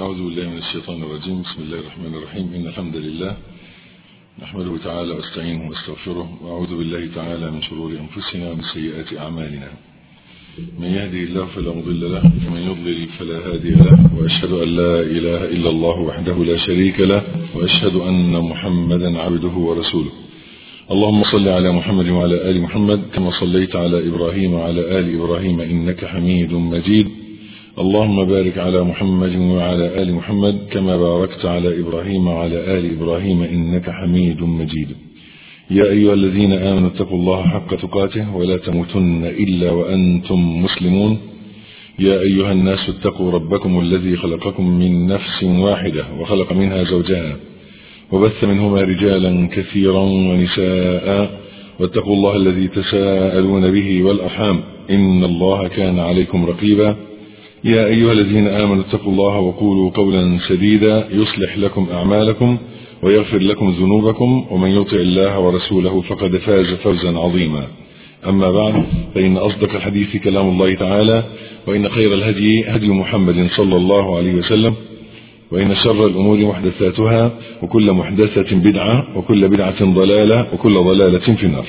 أعوذ بالله من الشيطان الرجيم بسم الله الرحمن الرحيم إن الحمد لله نحمده تعالى واستعينه واستغفره وأعوذ بالله تعالى من شرور أنفسنا ومن سيئات أعمالنا من يهدي الله فلا مضل له ومن يضلل فلا هادي له وأشهد أن لا إله إلا الله وحده لا شريك له وأشهد أن محمدا عبده ورسوله اللهم صل على محمد وعلى آل محمد كما صليت على إبراهيم وعلى آل إبراهيم إنك حميد مجيد اللهم بارك على محمد وعلى آل محمد كما باركت على إبراهيم وعلى آل إبراهيم إنك حميد مجيد يا أيها الذين آمنوا اتقوا الله حق تقاته ولا تموتن إلا وأنتم مسلمون يا أيها الناس اتقوا ربكم الذي خلقكم من نفس واحدة وخلق منها زوجها وبث منهما رجالا كثيرا ونساء واتقوا الله الذي تساءلون به والأرحام إن الله كان عليكم رقيبا يا أيها الذين آمنوا اتقوا الله وقولوا قولا سديدا يصلح لكم أعمالكم ويغفر لكم ذنوبكم ومن يطع الله ورسوله فقد فاز فوزا عظيما أما بعد فإن أصدق الحديث كلام الله تعالى وإن خير الهدي هدي محمد صلى الله عليه وسلم وإن شر الأمور محدثاتها وكل محدثة بدعة وكل بدعة ضلالة وكل ضلالة في النار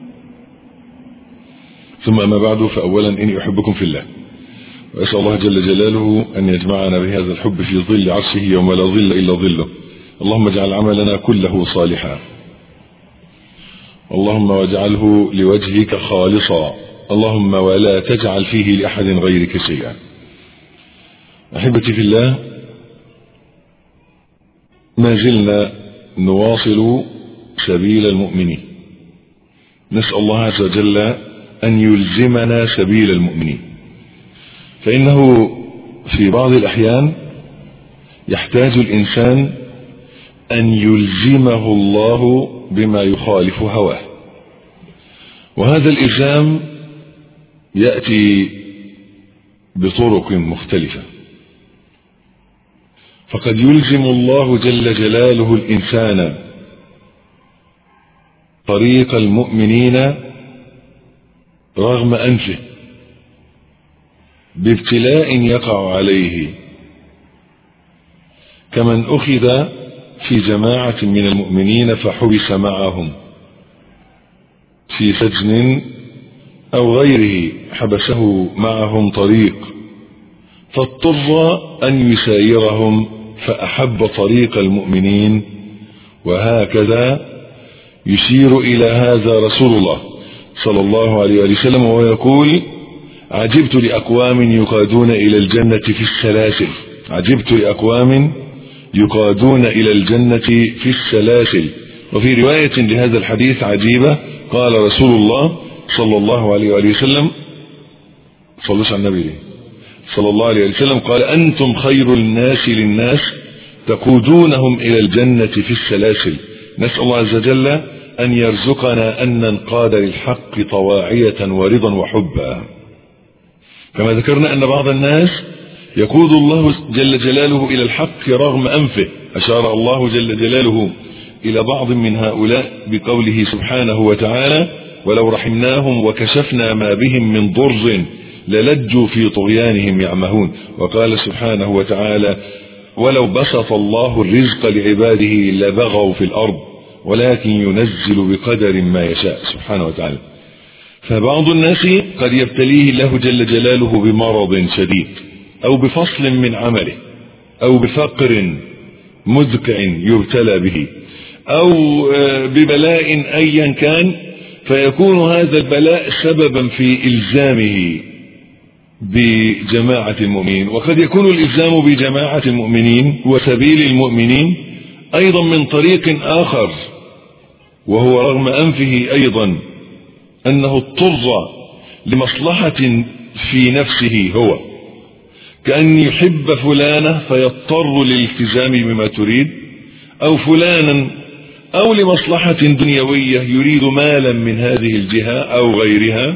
ثم أما بعد فأولا إني أحبكم في الله وأسأل الله جل جلاله أن يجمعنا بهذا الحب في ظل عرشه يوم لا ظل إلا ظله اللهم اجعل عملنا كله صالحا اللهم واجعله لوجهك خالصا اللهم ولا تجعل فيه لأحد غيرك شيئا أحبتي في الله ما زلنا نواصل سبيل المؤمنين نسأل الله عز وجل أن يلزمنا سبيل المؤمنين فإنه في بعض الأحيان يحتاج الإنسان أن يلزمه الله بما يخالف هواه وهذا الإلزام يأتي بطرق مختلفة فقد يلزم الله جل جلاله الإنسان طريق المؤمنين رغم أنفه بابتلاء يقع عليه كمن أخذ في جماعة من المؤمنين فحبس معهم في سجن أو غيره حبسه معهم طريق فاضطر أن يسايرهم فأحب طريق المؤمنين وهكذا يشير إلى هذا رسول الله صلى الله عليه وسلم ويقول عجبت لأقوام يقادون إلى الجنة في السلاسل عجبت لأقوام يقادون إلى الجنة في السلاسل وفي رواية لهذا الحديث عجيبة قال رسول الله صلى الله عليه وآله وسلم صلوا على النبي صلى الله عليه وسلم قال أنتم خير الناس للناس تقودونهم إلى الجنة في السلاسل نسأل الله عز وجل أن يرزقنا أن ننقاد للحق طواعية ورضا وحبا كما ذكرنا أن بعض الناس يقود الله جل جلاله إلى الحق رغم أنفه أشار الله جل جلاله إلى بعض من هؤلاء بقوله سبحانه وتعالى ولو رحمناهم وكشفنا ما بهم من ضر للجوا في طغيانهم يعمهون وقال سبحانه وتعالى ولو بسط الله الرزق لعباده لبغوا في الأرض ولكن ينزل بقدر ما يشاء سبحانه وتعالى فبعض الناس قد يبتليه الله جل جلاله بمرض شديد أو بفصل من عمله أو بفقر مذكع يبتلى به أو ببلاء أيا كان فيكون هذا البلاء سببا في إلزامه بجماعة المؤمنين وقد يكون الإلزام بجماعة المؤمنين وسبيل المؤمنين أيضا من طريق آخر وهو رغم أنفه أيضا أنه اضطر لمصلحة في نفسه هو كأن يحب فلانة فيضطر للالتزام بما تريد أو فلانا أو لمصلحة دنيوية يريد مالا من هذه الجهة أو غيرها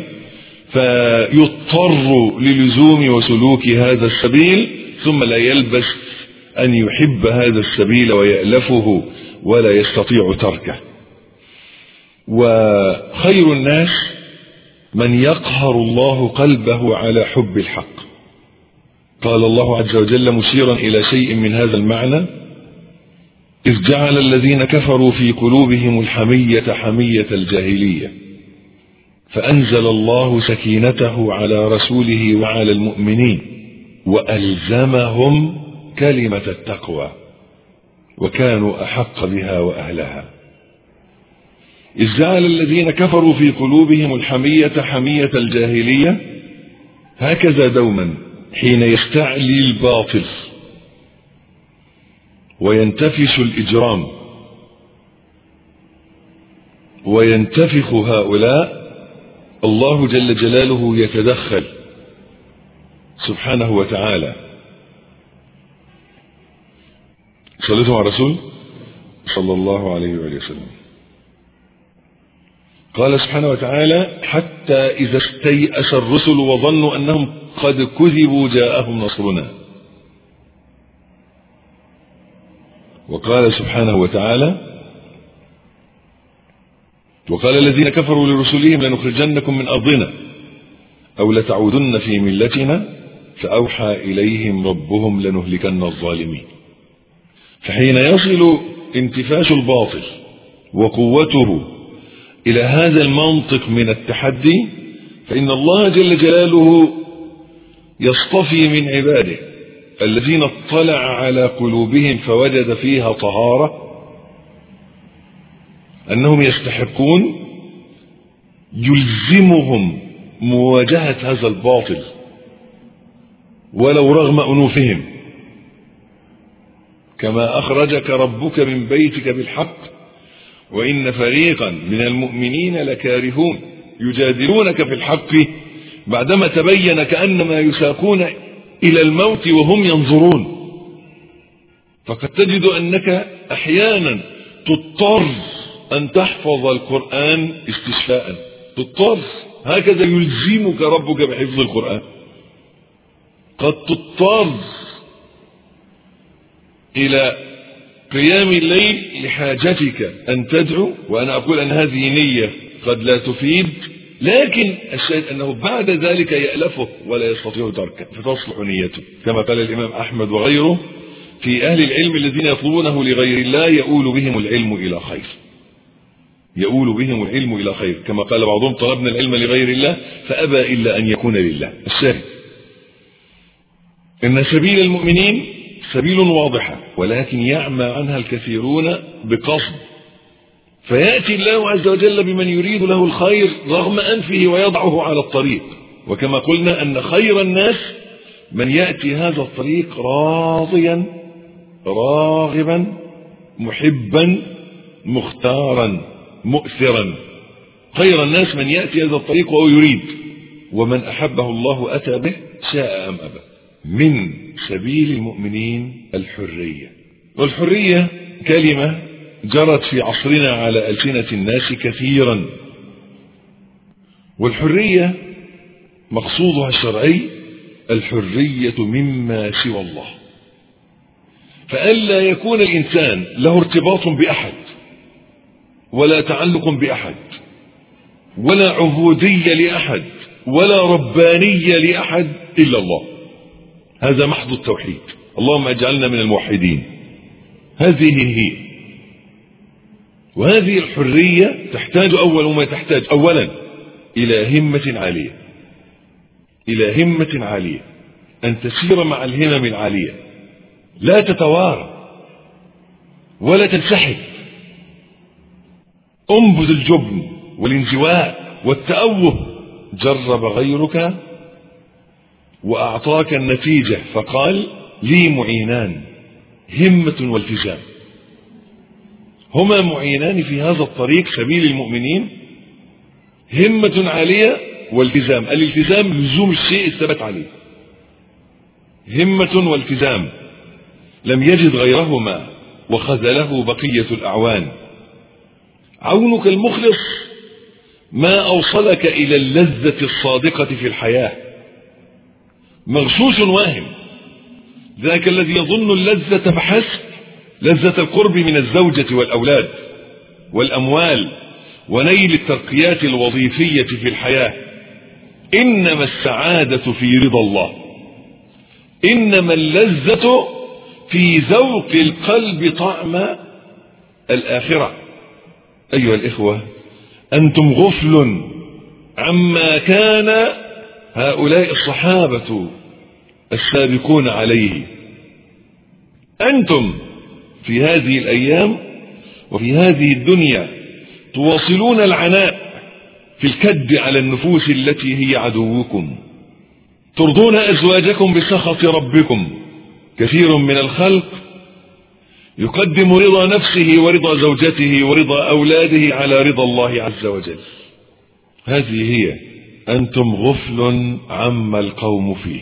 فيضطر للزوم وسلوك هذا السبيل ثم لا يلبس أن يحب هذا السبيل ويألفه ولا يستطيع تركه وخير الناس من يقهر الله قلبه على حب الحق قال الله عز وجل مشيرا إلى شيء من هذا المعنى إذ جعل الذين كفروا في قلوبهم الحمية حمية الجاهلية فأنزل الله سكينته على رسوله وعلى المؤمنين وألزمهم كلمة التقوى وكانوا أحق بها وأهلها إذ جعل الذين كفروا في قلوبهم الحمية حمية الجاهلية هكذا دوما حين يستعلي الباطل وينتفش الإجرام وينتفخ هؤلاء الله جل جلاله يتدخل سبحانه وتعالى صليتم على الرسول صلى الله عليه وآله وسلم قال سبحانه وتعالى حتى إذا استيأس الرسل وظنوا أنهم قد كذبوا جاءهم نصرنا وقال سبحانه وتعالى وقال الذين كفروا لرسلهم لنخرجنكم من أرضنا أو لتعودن في ملتنا فأوحى إليهم ربهم لنهلكن الظالمين فحين يصل انتفاش الباطل وقوته إلى هذا المنطق من التحدي فإن الله جل جلاله يصطفي من عباده الذين اطلع على قلوبهم فوجد فيها طهارة أنهم يستحقون يلزمهم مواجهة هذا الباطل ولو رغم أنوفهم كما أخرجك ربك من بيتك بالحق وإن فريقا من المؤمنين لكارهون يجادلونك في الحق بعدما تبين كأنما يساقون إلى الموت وهم ينظرون فقد تجد أنك أحيانا تضطر أن تحفظ القرآن استشفاء تضطر هكذا يلزمك ربك بحفظ القرآن قد تضطر إلى قيام الليل لحاجتك أن تدعو وأنا أقول أن هذه نية قد لا تفيد لكن الشاهد أنه بعد ذلك يألفه ولا يستطيع تركه فتصلح نيته كما قال الإمام أحمد وغيره في أهل العلم الذين يطلبونه لغير الله يؤول بهم العلم إلى خير يؤول بهم العلم إلى خير كما قال بعضهم طلبنا العلم لغير الله فأبى إلا أن يكون لله الشاهد إن سبيل المؤمنين سبيل واضحة ولكن يعمى عنها الكثيرون بقصد فيأتي الله عز وجل بمن يريد له الخير رغم أنفه ويضعه على الطريق وكما قلنا أن خير الناس من يأتي هذا الطريق راضيا راغبا محبا مختارا مؤثرا خير الناس من يأتي هذا الطريق وهو يريد ومن أحبه الله أتى به شاء أم أبى من سبيل المؤمنين الحرية والحرية كلمة جرت في عصرنا على ألسنة الناس كثيرا والحرية مقصودها الشرعي الحرية مما سوى الله فألا يكون الإنسان له ارتباط بأحد ولا تعلق بأحد ولا عبودية لأحد ولا ربانية لأحد إلا الله هذا محض التوحيد اللهم اجعلنا من الموحدين هذه هي وهذه الحرية تحتاج أول ما تحتاج أولا إلى همة عالية إلى همة عالية أن تسير مع الهمم العالية لا تتوارى ولا تنسحب انبذ الجبن والانزواء والتأوه جرب غيرك وأعطاك النتيجة فقال لي معينان همة والتزام هما معينان في هذا الطريق سبيل المؤمنين همة عالية والتزام الالتزام لزوم الشيء الثبت عليه همة والتزام لم يجد غيرهما وخذله بقية الأعوان عونك المخلص ما أوصلك إلى اللذة الصادقة في الحياة مغشوش واهم ذاك الذي يظن اللذة فحسب لذة القرب من الزوجة والأولاد والأموال ونيل الترقيات الوظيفية في الحياة إنما السعادة في رضا الله إنما اللذة في ذوق القلب طعم الآخرة أيها الإخوة أنتم غفل عما كان هؤلاء الصحابة السابقون عليه أنتم في هذه الأيام وفي هذه الدنيا تواصلون العناء في الكد على النفوس التي هي عدوكم ترضون أزواجكم بسخط ربكم كثير من الخلق يقدم رضا نفسه ورضا زوجته ورضا أولاده على رضا الله عز وجل هذه هي أنتم غفل عما القوم فيه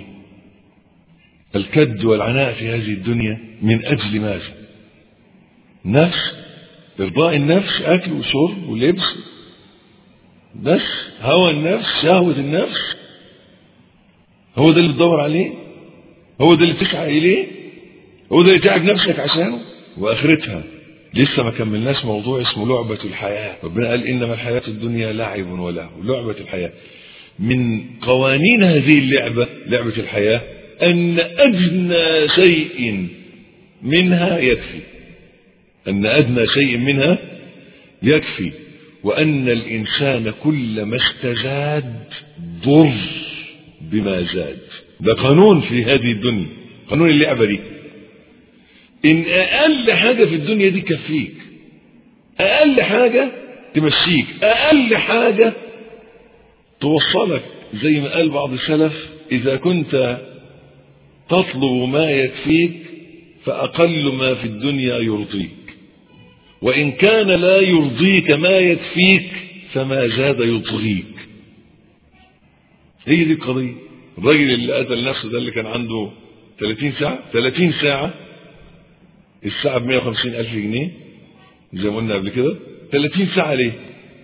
الكد والعناء في هذه الدنيا من أجل ماذا نفس إرضاء النفس أكل وشرب ولبس بس هوى النفس شهوة النفس هو ده اللي بتدور عليه هو ده اللي بتسعى إليه هو ده اللي تعب نفسك عشانه وآخرتها لسه ما كملناش موضوع اسمه لعبة الحياة ربنا قال إنما الحياة الدنيا لعب وله لعبة الحياة من قوانين هذه اللعبة لعبة الحياة أن أدنى شيء منها يكفي أن أدنى شيء منها يكفي وأن الإنسان كلما استزاد ضر بما زاد ده قانون في هذه الدنيا قانون اللعبة دي إن أقل حاجة في الدنيا دي تكفيك أقل حاجة تمشيك أقل حاجة توصلك زي ما قال بعض السلف إذا كنت تطلب ما يكفيك فأقل ما في الدنيا يرضيك وإن كان لا يرضيك ما يكفيك فما زاد يطغيك هي دي القضية الراجل اللي قتل نفسه ده اللي كان عنده 30 ساعة 30 ساعة الساعة ب 150 ألف جنيه زي ما قلنا قبل كده 30 ساعة ليه؟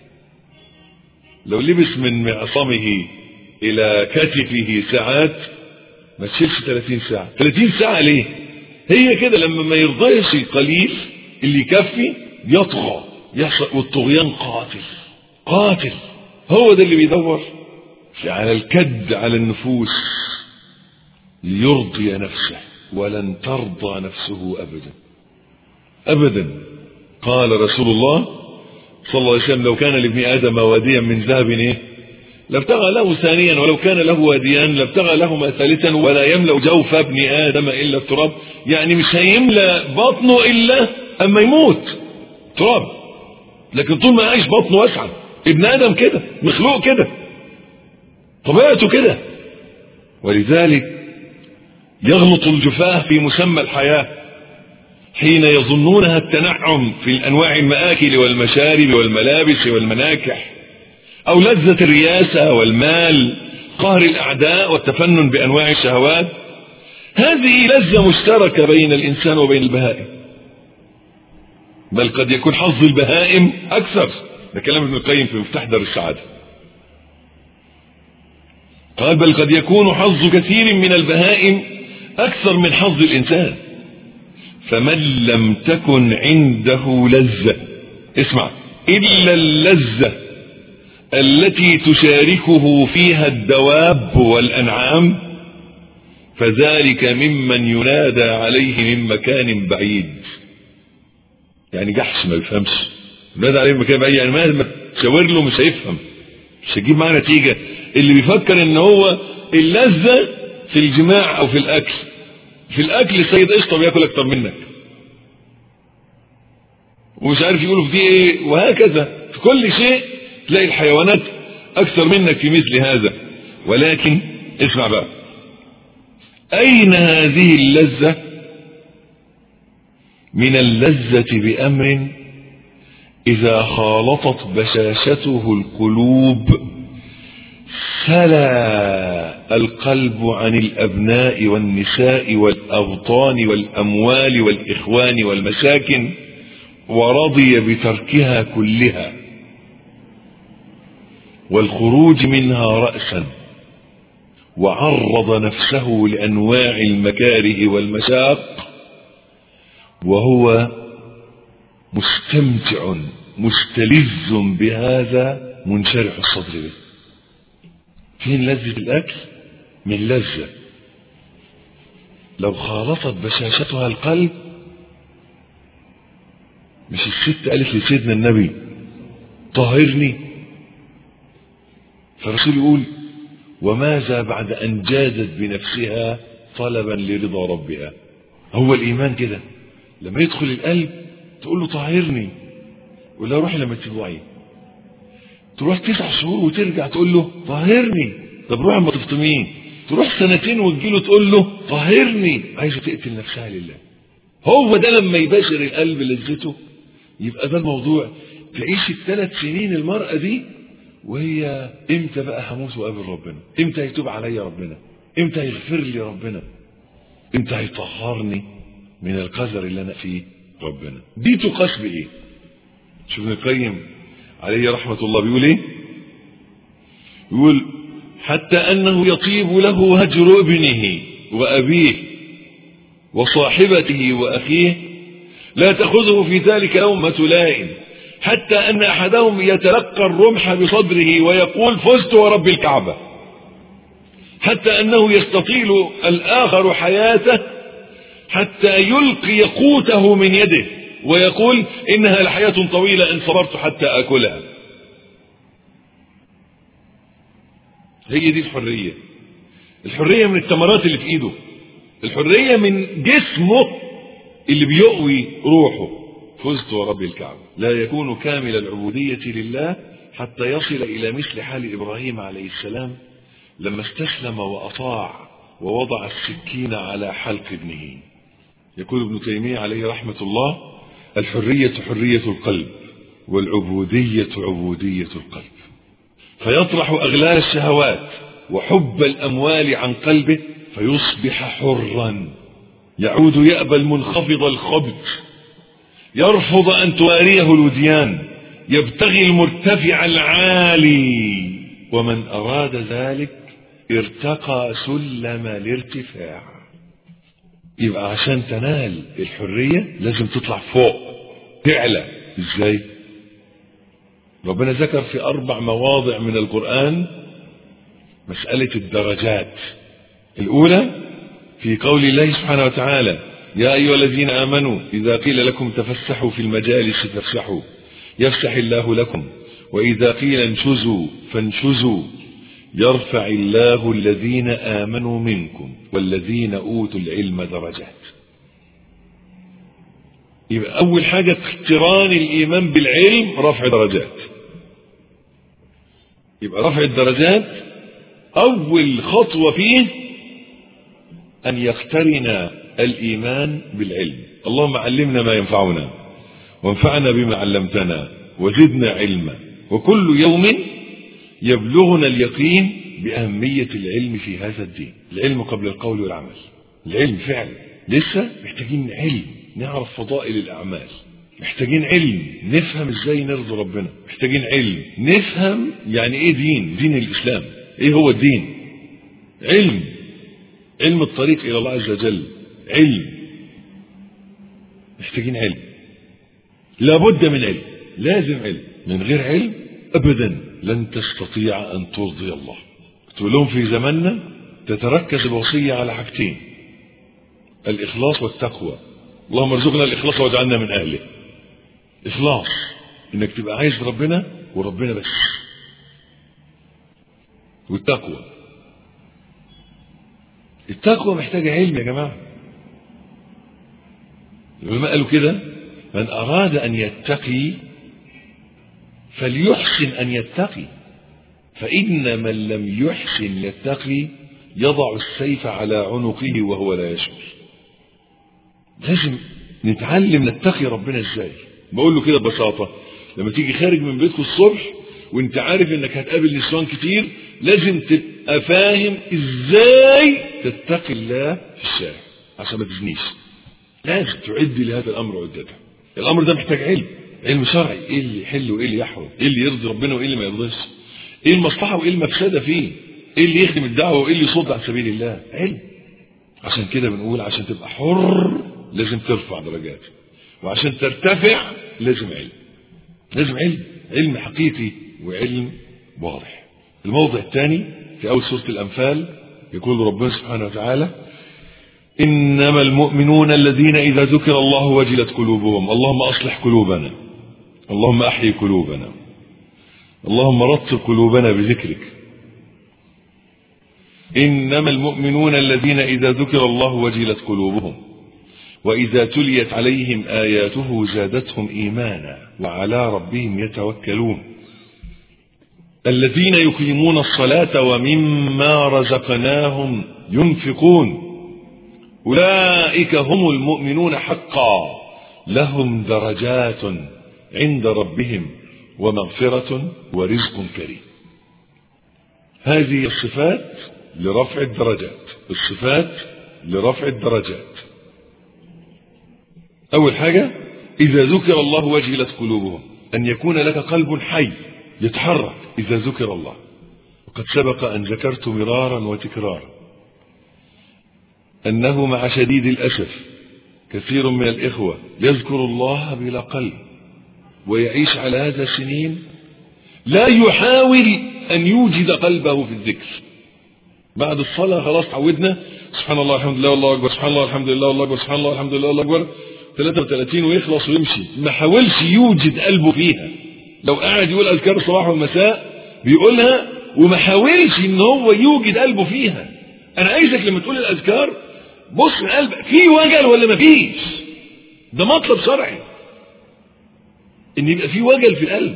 لو لبس من معصمه إلى كتفه ساعات ما تشيلش 30 ساعة 30 ساعة ليه؟ هي كده لما ما يرضيش قليل اللي يكفي يطغى يحصل والطغيان قاتل قاتل هو ده اللي بيدور على الكد على النفوس ليرضي نفسه ولن ترضى نفسه ابدا ابدا قال رسول الله صلى الله عليه وسلم لو كان لابن ادم واديا من ذهب ايه لابتغى له ثانيا ولو كان له واديان لابتغى لهما ثالثا ولا يملا جوف ابن ادم الا التراب يعني مش هيملا بطنه الا اما يموت تراب لكن طول ما عايش بطنه واسعه ابن ادم كده مخلوق كده طبيعته كده ولذلك يغلط الجفاه في مسمى الحياه حين يظنونها التنعم في انواع المآكل والمشارب والملابس والمناكح او لذة الرياسة والمال قهر الاعداء والتفنن بانواع الشهوات هذه لذة مشتركة بين الانسان وبين البهائم بل قد يكون حظ البهائم اكثر ده كلام ابن القيم في مفتاح دار السعادة قال بل قد يكون حظ كثير من البهائم اكثر من حظ الانسان فمن لم تكن عنده لذة اسمع الا اللذة التي تشاركه فيها الدواب والانعام فذلك ممن ينادى عليه من مكان بعيد يعني جحش ما يفهمش ينادى عليه من مكان بعيد يعني مهما تشاور له مش هيفهم مش هيجيب معاه نتيجة اللي بيفكر ان هو اللذة في الجماع او في الاكل في الاكل السيد قشطه بياكل اكتر منك ومش عارف يقولوا في دي ايه وهكذا في كل شيء تلاقي الحيوانات اكثر منك في مثل هذا ولكن اسمع بقى اين هذه اللذة من اللذة بامر اذا خالطت بشاشته القلوب سلا القلب عن الابناء والنساء والاوطان والاموال والاخوان والمساكن ورضي بتركها كلها والخروج منها رأسا وعرض نفسه لأنواع المكاره والمشاق وهو مستمتع مستلذ بهذا منشرح الصدر به فين لذة الأكل من لذة لو خالطت بشاشتها القلب مش الست قالت لسيدنا النبي طهرني فالرسول يقول وماذا بعد أن جادت بنفسها طلبا لرضا ربها هو الإيمان كده لما يدخل القلب تقول له طهرني ولا روحي لما تبوعي تروح تسع شهور وترجع تقول له طهرني طب روح اما تفطمين تروح سنتين وتجيله تقول له طهرني عايزه تقتل نفسها لله هو ده لما يباشر القلب لذته يبقى ده الموضوع تعيش الثلاث سنين المرأة دي وهي امتى بقى هموت وقابل ربنا امتى هيتوب عليا ربنا امتى هيغفر لي ربنا امتى هيطهرني من القذر اللي انا فيه ربنا دي تقاس بايه شوف ابن القيم عليه رحمة الله بيقول ايه يقول حتى انه يطيب له هجر ابنه وابيه وصاحبته واخيه لا تأخذه في ذلك لومة لائم حتى أن أحدهم يتلقى الرمح بصدره ويقول فزت ورب الكعبة حتى أنه يستطيل الآخر حياته حتى يلقي قوته من يده ويقول إنها لحياة طويلة إن صبرت حتى أكلها هي دي الحرية الحرية من الثمرات اللي في إيده الحرية من جسمه اللي بيقوي روحه فزت ورب الكعبة لا يكون كامل العبودية لله حتى يصل إلى مثل حال إبراهيم عليه السلام لما استسلم وأطاع ووضع السكين على حلق ابنه يقول ابن تيمية عليه رحمة الله الحرية حرية القلب والعبودية عبودية القلب فيطرح أغلال الشهوات وحب الأموال عن قلبه فيصبح حرا يعود يأبى المنخفض الخبث يرفض أن تواريه الوديان يبتغي المرتفع العالي ومن أراد ذلك ارتقى سلم الارتفاع يبقى عشان تنال الحرية لازم تطلع فوق تعلى ازاي ربنا ذكر في أربع مواضع من القرآن مسألة الدرجات الأولى في قول الله سبحانه وتعالى يا أيها الذين آمنوا إذا قيل لكم تفسحوا في المجالس فافسحوا يفسح الله لكم وإذا قيل انشزوا فانشزوا يرفع الله الذين آمنوا منكم والذين أوتوا العلم درجات يبقى أول حاجة اقتران الإيمان بالعلم رفع درجات يبقى رفع الدرجات أول خطوة فيه أن يقترن الإيمان بالعلم اللهم علمنا ما ينفعنا وانفعنا بما علمتنا وزدنا علما وكل يوم يبلغنا اليقين بأهمية العلم في هذا الدين العلم قبل القول والعمل العلم فعلا لسه محتاجين علم نعرف فضائل الأعمال محتاجين علم نفهم ازاي نرضي ربنا محتاجين علم نفهم يعني ايه دين دين الاسلام ايه هو الدين علم علم الطريق الى الله عز وجل علم محتاجين علم لابد من علم لازم علم من غير علم ابدا لن تستطيع ان ترضي الله تقول لهم في زماننا تتركز الوصية على حاجتين الإخلاص والتقوى اللهم ارزقنا الإخلاص واجعلنا من أهله إخلاص إنك تبقى عايز ربنا وربنا بس والتقوى التقوى محتاجة علم يا جماعة العلماء قالوا كده من أراد أن يتقي فليحسن أن يتقي فإن من لم يحسن يتقي يضع السيف على عنقه وهو لا يشعر لازم نتعلم نتقي ربنا ازاي بقول له كده ببساطة لما تيجي خارج من بيتك الصبح وانت عارف انك هتقابل نسوان كتير لازم تبقى فاهم ازاي تتقي الله في الشارع عشان ما تزنيش لازم تعد لهذا الامر عدته الامر ده محتاج علم علم شرعي ايه اللي يحل وايه اللي يحرم ايه اللي يرضي ربنا وايه اللي ما يرضيش ايه المصلحه وايه المفسده فيه ايه اللي يخدم الدعوه وايه اللي يصد عن سبيل الله علم عشان كده بنقول عشان تبقى حر لازم ترفع درجات وعشان ترتفع لازم علم لازم علم علم حقيقي وعلم واضح الموضع الثاني في أول سورة الأنفال يقول ربنا سبحانه وتعالى إنما المؤمنون الذين إذا ذكر الله وجلت قلوبهم اللهم أصلح قلوبنا اللهم أحيي قلوبنا اللهم رطب قلوبنا بذكرك إنما المؤمنون الذين إذا ذكر الله وجلت قلوبهم وإذا تليت عليهم آياته زادتهم إيمانا وعلى ربهم يتوكلون الذين يقيمون الصلاة ومما رزقناهم ينفقون أولئك هم المؤمنون حقا لهم درجات عند ربهم ومغفرة ورزق كريم هذه الصفات لرفع الدرجات الصفات لرفع الدرجات أول حاجة إذا ذكر الله وجلت قلوبهم أن يكون لك قلب حي يتحرك إذا ذكر الله وقد سبق أن ذكرت مرارا وتكرارا أنه مع شديد الأسف كثير من الإخوة يذكر الله بلا قلب ويعيش على هذا سنين لا يحاول أن يوجد قلبه في الذكر بعد الصلاة خلاص تعودنا سبحان الله الحمد لله والله أكبر سبحان الله الحمد لله والله أكبر سبحان الله الحمد لله والله أكبر 33 ويخلص ويمشي ما حاولش يوجد قلبه فيها لو قاعد يقول أذكار الصباح والمساء بيقولها وما حاولش ان هو يوجد قلبه فيها انا عايزك لما تقول الاذكار بص لقلبك في وجل ولا ما فيش ده مطلب شرعي ان يبقى في وجل في القلب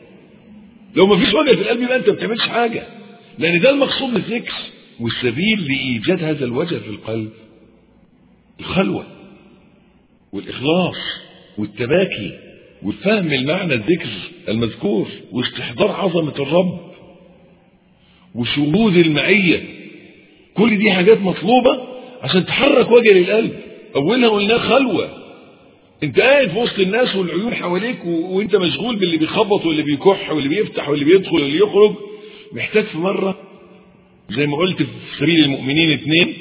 لو ما فيش وجل في القلب يبقى انت ما بتعملش حاجه لان ده المقصود من الذكر والسبيل لايجاد هذا الوجل في القلب الخلوه والاخلاص والتباكي وفهم المعنى الذكر المذكور واستحضار عظمه الرب وشهود المعيه كل دي حاجات مطلوبه عشان تحرك وجل القلب اولها قلنا خلوه انت قاعد في وسط الناس والعيون حواليك و... وانت مشغول باللي بيخبط واللي بيكح واللي بيفتح واللي بيدخل واللي يخرج محتاج في مره زي ما قلت في سبيل المؤمنين اثنين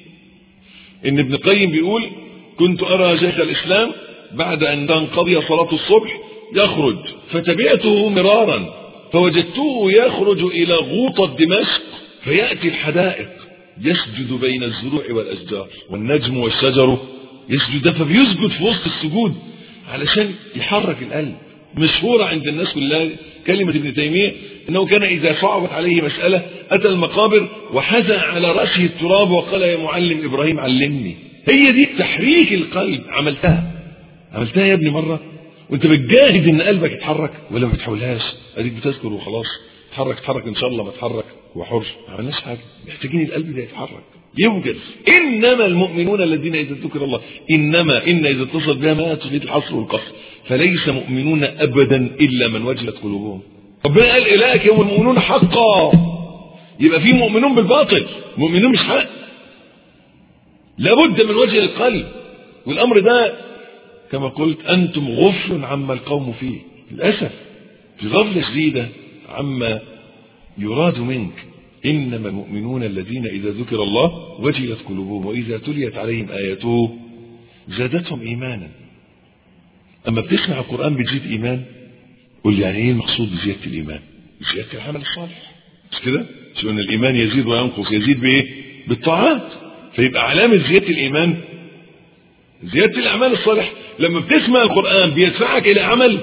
ان ابن القيم بيقول كنت ارى شيخ الاسلام بعد ان تنقضي صلاه الصبح يخرج فتبعته مرارا فوجدته يخرج الى غوطه دمشق فياتي الحدائق يسجد بين الزروع والاشجار والنجم والشجر يسجد فبيسجد في وسط السجود علشان يحرك القلب مشهورة عند الناس كلها كلمة ابن تيمية انه كان اذا صعبت عليه مسألة اتى المقابر وحزى على رأسه التراب وقال يا معلم ابراهيم علمني هي دي تحريك القلب عملتها عملتها يا ابني مرة وانت بتجاهد ان قلبك يتحرك ولا ما بتحاولهاش اديك بتذكر وخلاص اتحرك اتحرك ان شاء الله ما اتحرك هو حر ما عملناش حاجه محتاجين القلب ده يتحرك يوجد انما المؤمنون الذين اذا ذكر الله انما ان اذا اتصل بها ما تفيد الحصر والقصر فليس مؤمنون ابدا الا من وجلت قلوبهم ربنا قال الهك هم المؤمنون حقا يبقى في مؤمنون بالباطل مؤمنون مش حق لابد من وجه القلب والامر ده كما قلت انتم غفل عما القوم فيه للاسف في غفله شديده عما يراد منك إنما المؤمنون الذين إذا ذكر الله وجلت قلوبهم وإذا تليت عليهم آياته زادتهم إيمانا أما بتسمع القرآن بتزيد إيمان قل يعني إيه المقصود بزيادة الإيمان زيادة العمل الصالح مش كده شو أن الإيمان يزيد وينقص يزيد بإيه بالطاعات فيبقى علامة زيادة الإيمان زيادة الأعمال الصالح لما بتسمع القرآن بيدفعك إلى عمل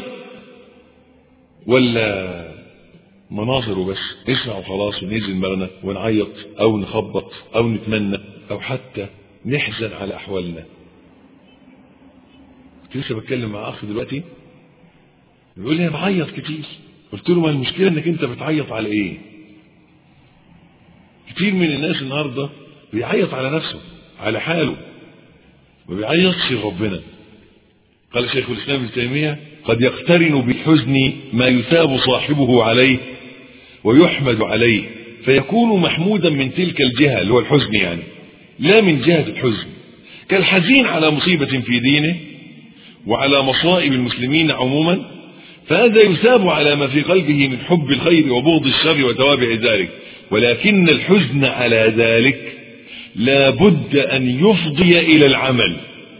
ولا مناظر وبس نسمع وخلاص وننزل دماغنا ونعيط او نخبط او نتمنى او حتى نحزن على احوالنا كنت لسه بتكلم مع اخ دلوقتي بيقول لي انا بعيط كتير قلت له ما المشكله انك انت بتعيط على ايه كتير من الناس النهارده بيعيط على نفسه على حاله ما بيعيطش ربنا قال شيخ الاسلام ابن تيميه قد يقترن بالحزن ما يثاب صاحبه عليه ويحمد عليه فيكون محمودا من تلك الجهة اللي هو الحزن يعني لا من جهة الحزن كالحزين على مصيبة في دينه وعلى مصائب المسلمين عموما فهذا يثاب على ما في قلبه من حب الخير وبغض الشر وتوابع ذلك ولكن الحزن على ذلك لا بد أن يفضي إلى العمل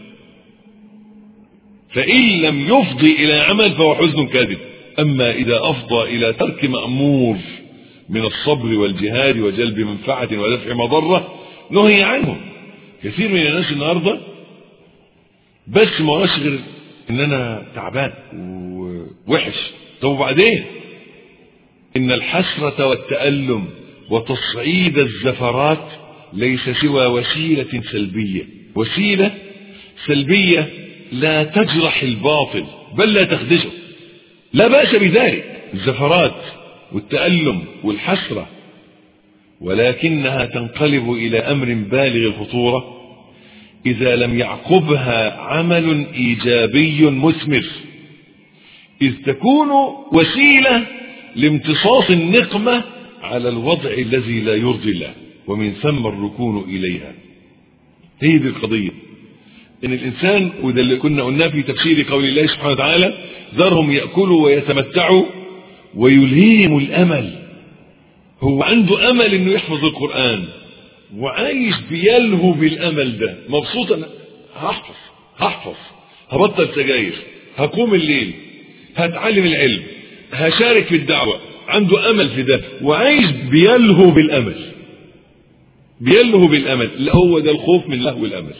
فإن لم يفضي إلى عمل فهو حزن كاذب أما إذا أفضى إلى ترك مأمور من الصبر والجهاد وجلب منفعة ودفع مضرة نهي عنه كثير من الناس النهارده بس ما هوش غير ان انا تعبان ووحش طب وبعدين ان الحسرة والتألم وتصعيد الزفرات ليس سوى وسيلة سلبية وسيلة سلبية لا تجرح الباطل بل لا تخدشه لا بأس بذلك الزفرات والتألم والحسرة ولكنها تنقلب إلى أمر بالغ الخطورة إذا لم يعقبها عمل إيجابي مثمر إذ تكون وسيلة لامتصاص النقمة على الوضع الذي لا يرضي الله ومن ثم الركون إليها هي دي القضية إن الإنسان وده اللي كنا قلناه في تفسير قول الله سبحانه وتعالى ذرهم يأكلوا ويتمتعوا ويلهيهم الأمل هو عنده أمل إنه يحفظ القرآن وعايش بيلهو بالامل ده مبسوط انا هحفظ هحفظ هبطل سجاير هقوم الليل هتعلم العلم هشارك في الدعوة عنده امل في ده وعايش بيلهو بالامل بيلهو بالامل لا هو ده الخوف من لهو الامل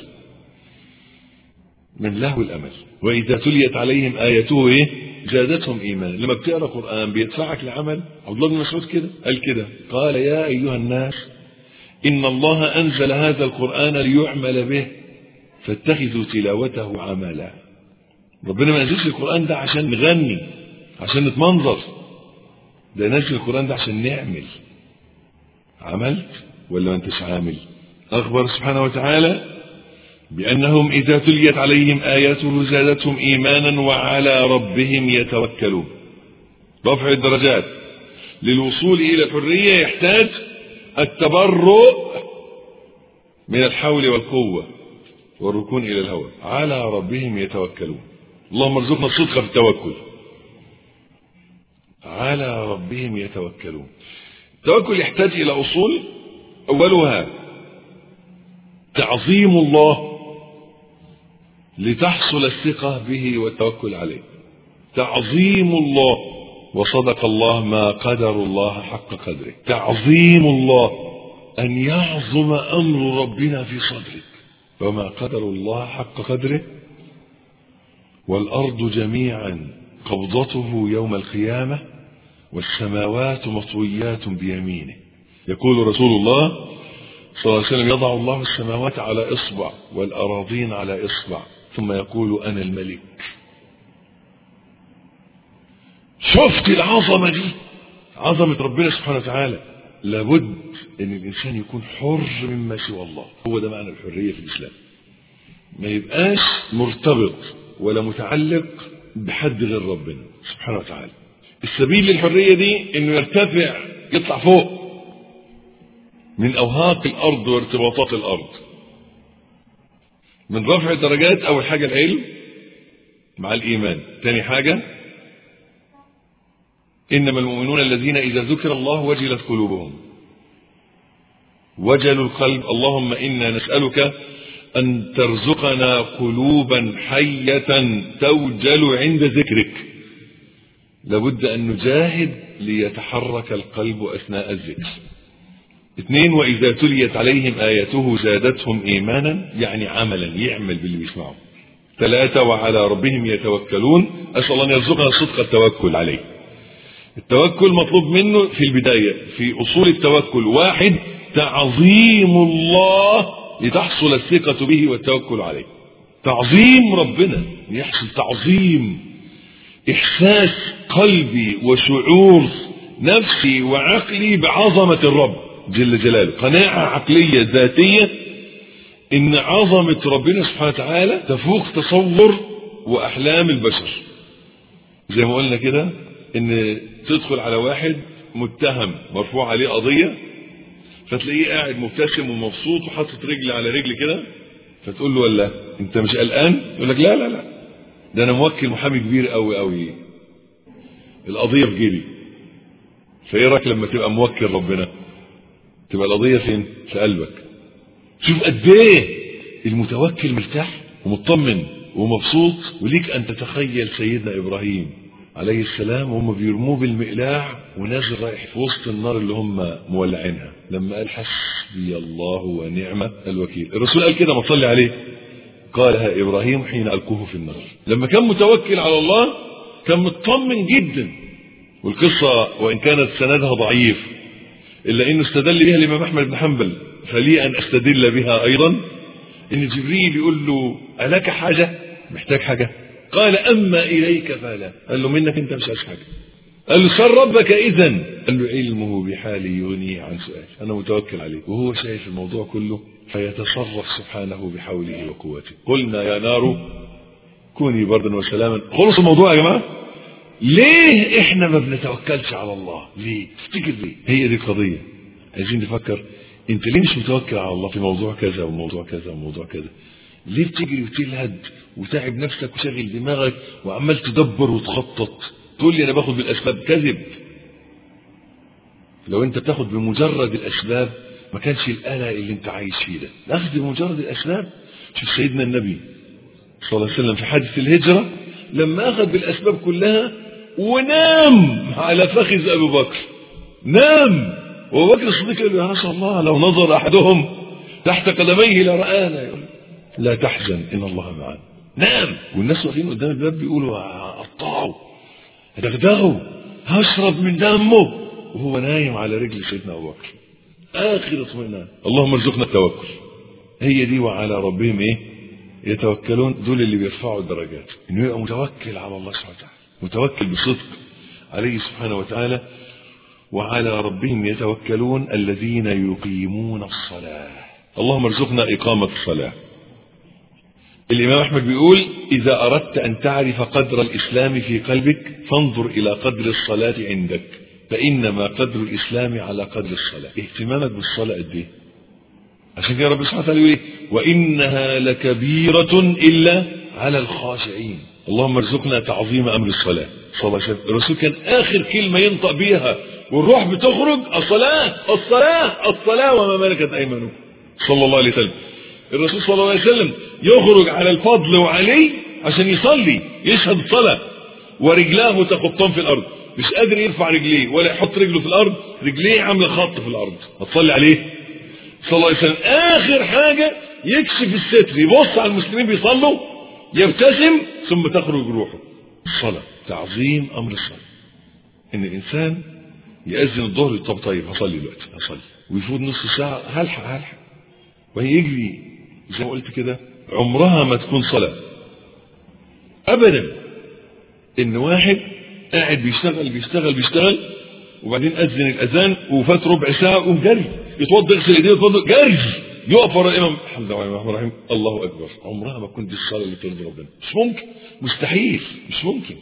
من لهو الامل واذا تليت عليهم اياته ايه زادتهم ايمانا لما بتقرا قران بيدفعك لعمل عبد الله بن مسعود كده قال كده قال يا ايها الناس إن الله أنزل هذا القرآن ليعمل به فاتخذوا تلاوته عملا ربنا ما نزلش القرآن ده عشان نغني عشان نتمنظر ده نزل القرآن ده عشان نعمل عملت ولا ما انتش عامل أخبر سبحانه وتعالى بأنهم إذا تليت عليهم آياته زادتهم إيمانا وعلى ربهم يتوكلون رفع الدرجات للوصول إلى الحرية يحتاج التبرؤ من الحول والقوة والركون إلى الهوى على ربهم يتوكلون اللهم ارزقنا الصدق في التوكل على ربهم يتوكلون التوكل يحتاج إلى أصول أولها تعظيم الله لتحصل الثقة به والتوكل عليه تعظيم الله وصدق الله ما قدر الله حق قدره تعظيم الله أن يعظم أمر ربنا في صدرك وما قدر الله حق قدره والأرض جميعا قبضته يوم القيامة والسماوات مطويات بيمينه يقول رسول الله صلى الله عليه وسلم يضع الله السماوات على إصبع والأراضين على إصبع ثم يقول أنا الملك شفت العظمة دي عظمة ربنا سبحانه وتعالى لابد ان الانسان يكون حر مما سوى الله هو ده معنى الحرية في الاسلام ما يبقاش مرتبط ولا متعلق بحد غير ربنا سبحانه وتعالى السبيل للحرية دي انه يرتفع يطلع فوق من اوهاق الارض وارتباطات الارض من رفع الدرجات اول حاجة العلم مع الايمان تاني حاجة إنما المؤمنون الذين إذا ذكر الله وجلت قلوبهم وجل القلب اللهم إنا نسألك أن ترزقنا قلوبا حية توجل عند ذكرك لابد أن نجاهد ليتحرك القلب أثناء الذكر اثنين وإذا تليت عليهم آياته زادتهم إيمانا يعني عملا يعمل باللي بيسمعه ثلاثة وعلى ربهم يتوكلون أسأل الله أن يرزقنا صدق التوكل عليه التوكل مطلوب منه في البداية في أصول التوكل واحد تعظيم الله لتحصل الثقة به والتوكل عليه تعظيم ربنا يحصل تعظيم إحساس قلبي وشعور نفسي وعقلي بعظمة الرب جل جلاله قناعة عقلية ذاتية إن عظمة ربنا سبحانه وتعالى تفوق تصور وأحلام البشر زي ما قلنا كده ان تدخل على واحد متهم مرفوع عليه قضية فتلاقيه قاعد مبتسم ومبسوط وحاطط رجل على رجل كده فتقول له ولا انت مش قلقان يقول لك لا لا لا ده انا موكل محامي كبير قوي قوي القضية في جيبي فايه رايك لما تبقى موكل ربنا تبقى القضية فين في قلبك شوف قد ايه المتوكل مرتاح ومطمن ومبسوط وليك ان تتخيل سيدنا ابراهيم عليه السلام وهم بيرموه بالمقلاع ونازل رايح في وسط النار اللي هم مولعينها لما قال حسبي الله ونعم الوكيل الرسول قال كده ما تصلي عليه قالها ابراهيم حين القوه في النار لما كان متوكل على الله كان مطمن جدا والقصه وان كانت سندها ضعيف الا انه استدل بها الامام احمد بن حنبل فلي ان استدل بها ايضا ان جبريل يقول له الك حاجه محتاج حاجه قال اما اليك فلا قال له منك انت مش عايز حاجه قال له سر ربك اذا قال له علمه بحالي يغني عن سؤالي انا متوكل عليه وهو شايف الموضوع كله فيتصرف سبحانه بحوله وقوته قلنا يا نار كوني بردا وسلاما خلص الموضوع يا جماعه ليه احنا ما بنتوكلش على الله ليه تفتكر ليه هي دي القضيه عايزين نفكر انت ليه مش متوكل على الله في موضوع كذا وموضوع كذا وموضوع كذا ليه بتجري وتلهد وتعب نفسك وشغل دماغك وعمال تدبر وتخطط تقول لي انا باخد بالاسباب كذب لو انت بتاخد بمجرد الاسباب ما كانش القلق اللي انت عايش فيه ده الاخذ بمجرد الاسباب شوف سيدنا النبي صلى الله عليه وسلم في حادث الهجره لما اخذ بالاسباب كلها ونام على فخذ ابي بكر نام وابو بكر الصديق قال له يا رسول الله لو نظر احدهم تحت قدميه لرآنا يقول لا تحزن ان الله معنا نام والناس واقفين قدام الباب بيقولوا قطعوا دغدغوا هشرب من دمه وهو نايم على رجل سيدنا ابو بكر اخر اطمئنان اللهم ارزقنا التوكل هي دي وعلى ربهم ايه يتوكلون دول اللي بيرفعوا الدرجات انه يبقى متوكل على الله سبحانه وتعالى متوكل بصدق عليه سبحانه وتعالى وعلى ربهم يتوكلون الذين يقيمون الصلاة اللهم ارزقنا إقامة الصلاة الإمام أحمد بيقول إذا أردت أن تعرف قدر الإسلام في قلبك فانظر إلى قدر الصلاة عندك فإنما قدر الإسلام على قدر الصلاة اهتمامك بالصلاة قد إيه عشان كده رب سبحانه وتعالى يقول إيه وإنها لكبيرة إلا على الخاشعين اللهم ارزقنا تعظيم أمر الصلاة صلى الله عليه وسلم الرسول كان آخر كلمة ينطق بيها والروح بتخرج الصلاة الصلاة الصلاة وما ملكت أيمانكم صلى الله عليه وسلم الرسول صلى الله عليه وسلم يخرج على الفضل وعليه عشان يصلي يشهد الصلاة ورجلاه تخطان في الأرض مش قادر يرفع رجليه ولا يحط رجله في الأرض رجليه عاملة خط في الأرض هتصلي عليه صلى الله عليه وسلم آخر حاجة يكشف الستر يبص على المسلمين بيصلوا يبتسم ثم تخرج روحه الصلاة تعظيم أمر الصلاة إن الإنسان يأذن الظهر طب طيب هصلي دلوقتي هصلي ويفوت نص ساعة هلحق هلحق وهي يجري زي ما قلت كده عمرها ما تكون صلاة أبدا إن واحد قاعد بيشتغل بيشتغل بيشتغل وبعدين أذن الأذان وفات ربع ساعة قوم جري يتوضى يغسل ايديه ويتوضى جري يقف ورا الامام الحمد لله الرحمن الرحيم الله اكبر عمرها ما كنت الصلاه اللي ترضي ربنا مش ممكن مستحيل مش ممكن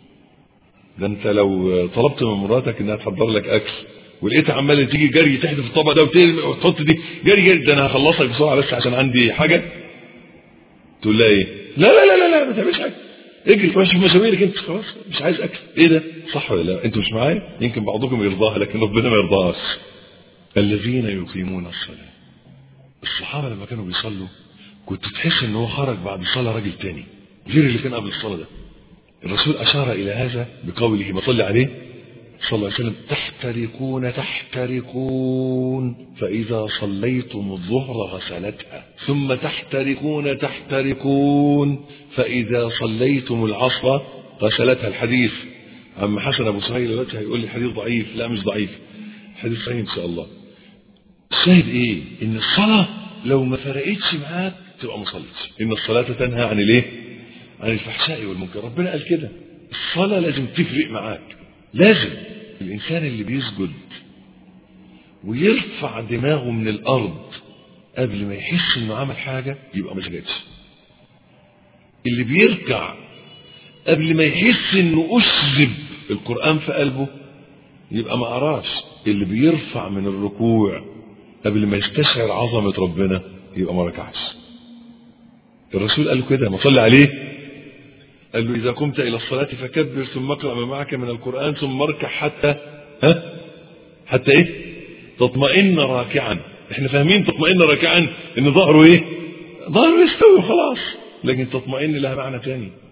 ده انت لو طلبت من مراتك انها تحضر لك اكل ولقيتها عماله تيجي جري تحدف الطبق ده وتحط دي جري جري ده انا هخلصك بسرعه بس عشان عندي حاجه تقول لها ايه لا لا لا لا, لا ما تعملش حاجه اجري روح شوف مشاويرك انت خلاص مش عايز اكل ايه ده صح ولا لا انتوا مش معايا يمكن بعضكم يرضاها لكن ربنا ما يرضاهاش الذين يقيمون الصلاه الصحابه لما كانوا بيصلوا كنت تحس ان هو خرج بعد الصلاه راجل تاني غير اللي كان قبل الصلاه ده الرسول اشار الى هذا بقوله ما صلى عليه صلى الله عليه وسلم تحترقون تحترقون فإذا صليتم الظهر غسلتها ثم تحترقون تحترقون فإذا صليتم العصر غسلتها الحديث عم حسن أبو سهيل دلوقتي هيقول لي حديث ضعيف لا مش ضعيف حديث صحيح إن شاء الله الشاهد إيه إن الصلاة لو ما فرقتش معاك تبقى ما صليتش إن الصلاة تنهى عن الإيه عن الفحشاء والمنكر ربنا قال كده الصلاة لازم تفرق معاك لازم الإنسان اللي بيسجد ويرفع دماغه من الأرض قبل ما يحس إنه عمل حاجة يبقى ما سجدش اللي بيركع قبل ما يحس إنه أشرب القرآن في قلبه يبقى ما قراش اللي بيرفع من الركوع قبل ما يستشعر عظمة ربنا يبقى ما ركعش الرسول قال كده ما صلي عليه قال له إذا قمت إلى الصلاة فكبر ثم اقرأ ما معك من القرآن ثم اركع حتى ها حتى إيه تطمئن راكعا احنا فاهمين تطمئن راكعا ان ظهره ايه ظهره يستوي خلاص لكن تطمئن لها معنى تاني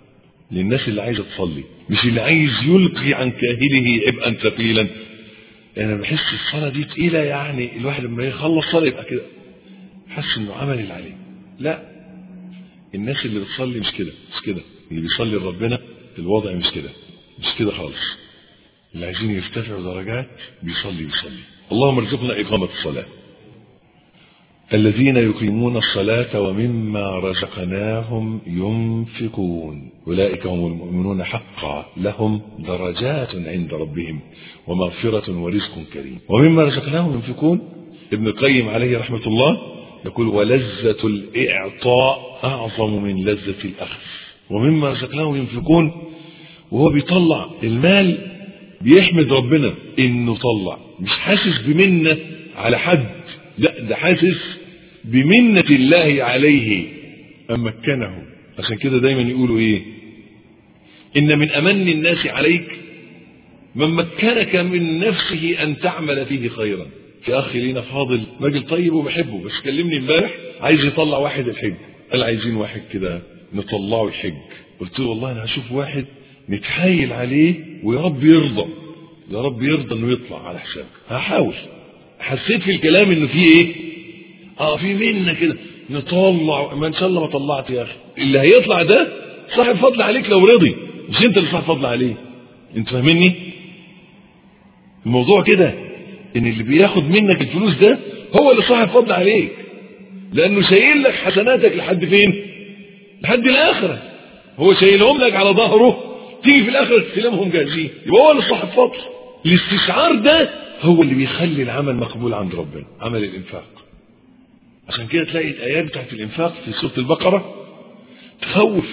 للناس اللي عايزة تصلي مش اللي عايز يلقي عن كاهله عبئا ثقيلا انا بحس الصلاة دي تقيلة يعني الواحد لما يخلص صلاة يبقى كده حس انه عمل اللي عليه لا الناس اللي بتصلي مش كده مش كده اللي بيصلي لربنا الوضع مش كده مش كده خالص اللي عايزين يرتفعوا درجات بيصلي يصلي اللهم ارزقنا إقامة الصلاة الذين يقيمون الصلاة ومما رزقناهم ينفقون أولئك هم المؤمنون حقا لهم درجات عند ربهم ومغفرة ورزق كريم ومما رزقناهم ينفقون ابن القيم عليه رحمة الله يقول ولذة الإعطاء أعظم من لذة الأخذ ومما رزقناهم ينفقون وهو بيطلع المال بيحمد ربنا انه طلع مش حاسس بمنة على حد لا ده حاسس بمنة الله عليه أن مكنه عشان كده دايما يقولوا ايه ان من امن الناس عليك من مكنك من نفسه ان تعمل فيه خيرا في اخي لينا فاضل راجل طيب وبحبه بس كلمني امبارح عايز يطلع واحد الحج قال عايزين واحد كده نطلعه الحج قلت له والله انا هشوف واحد نتحايل عليه ويا رب يرضى يا رب يرضى انه يطلع على حسابك هحاول حسيت في الكلام انه في ايه اه في منا كده نطلع ما ان شاء الله ما طلعت يا اخي اللي هيطلع ده صاحب فضل عليك لو رضي مش انت اللي صاحب فضل عليه انت فاهمني الموضوع كده ان اللي بياخد منك الفلوس ده هو اللي صاحب فضل عليك لانه شايل لك حسناتك لحد فين لحد الاخره هو شايلهم لك على ظهره تيجي في الاخره تستلمهم جاهزين يبقى هو اللي صاحب فضل الاستشعار ده هو اللي بيخلي العمل مقبول عند ربنا عمل الانفاق عشان كده تلاقي الايات بتاعت الانفاق في سوره البقره تخوف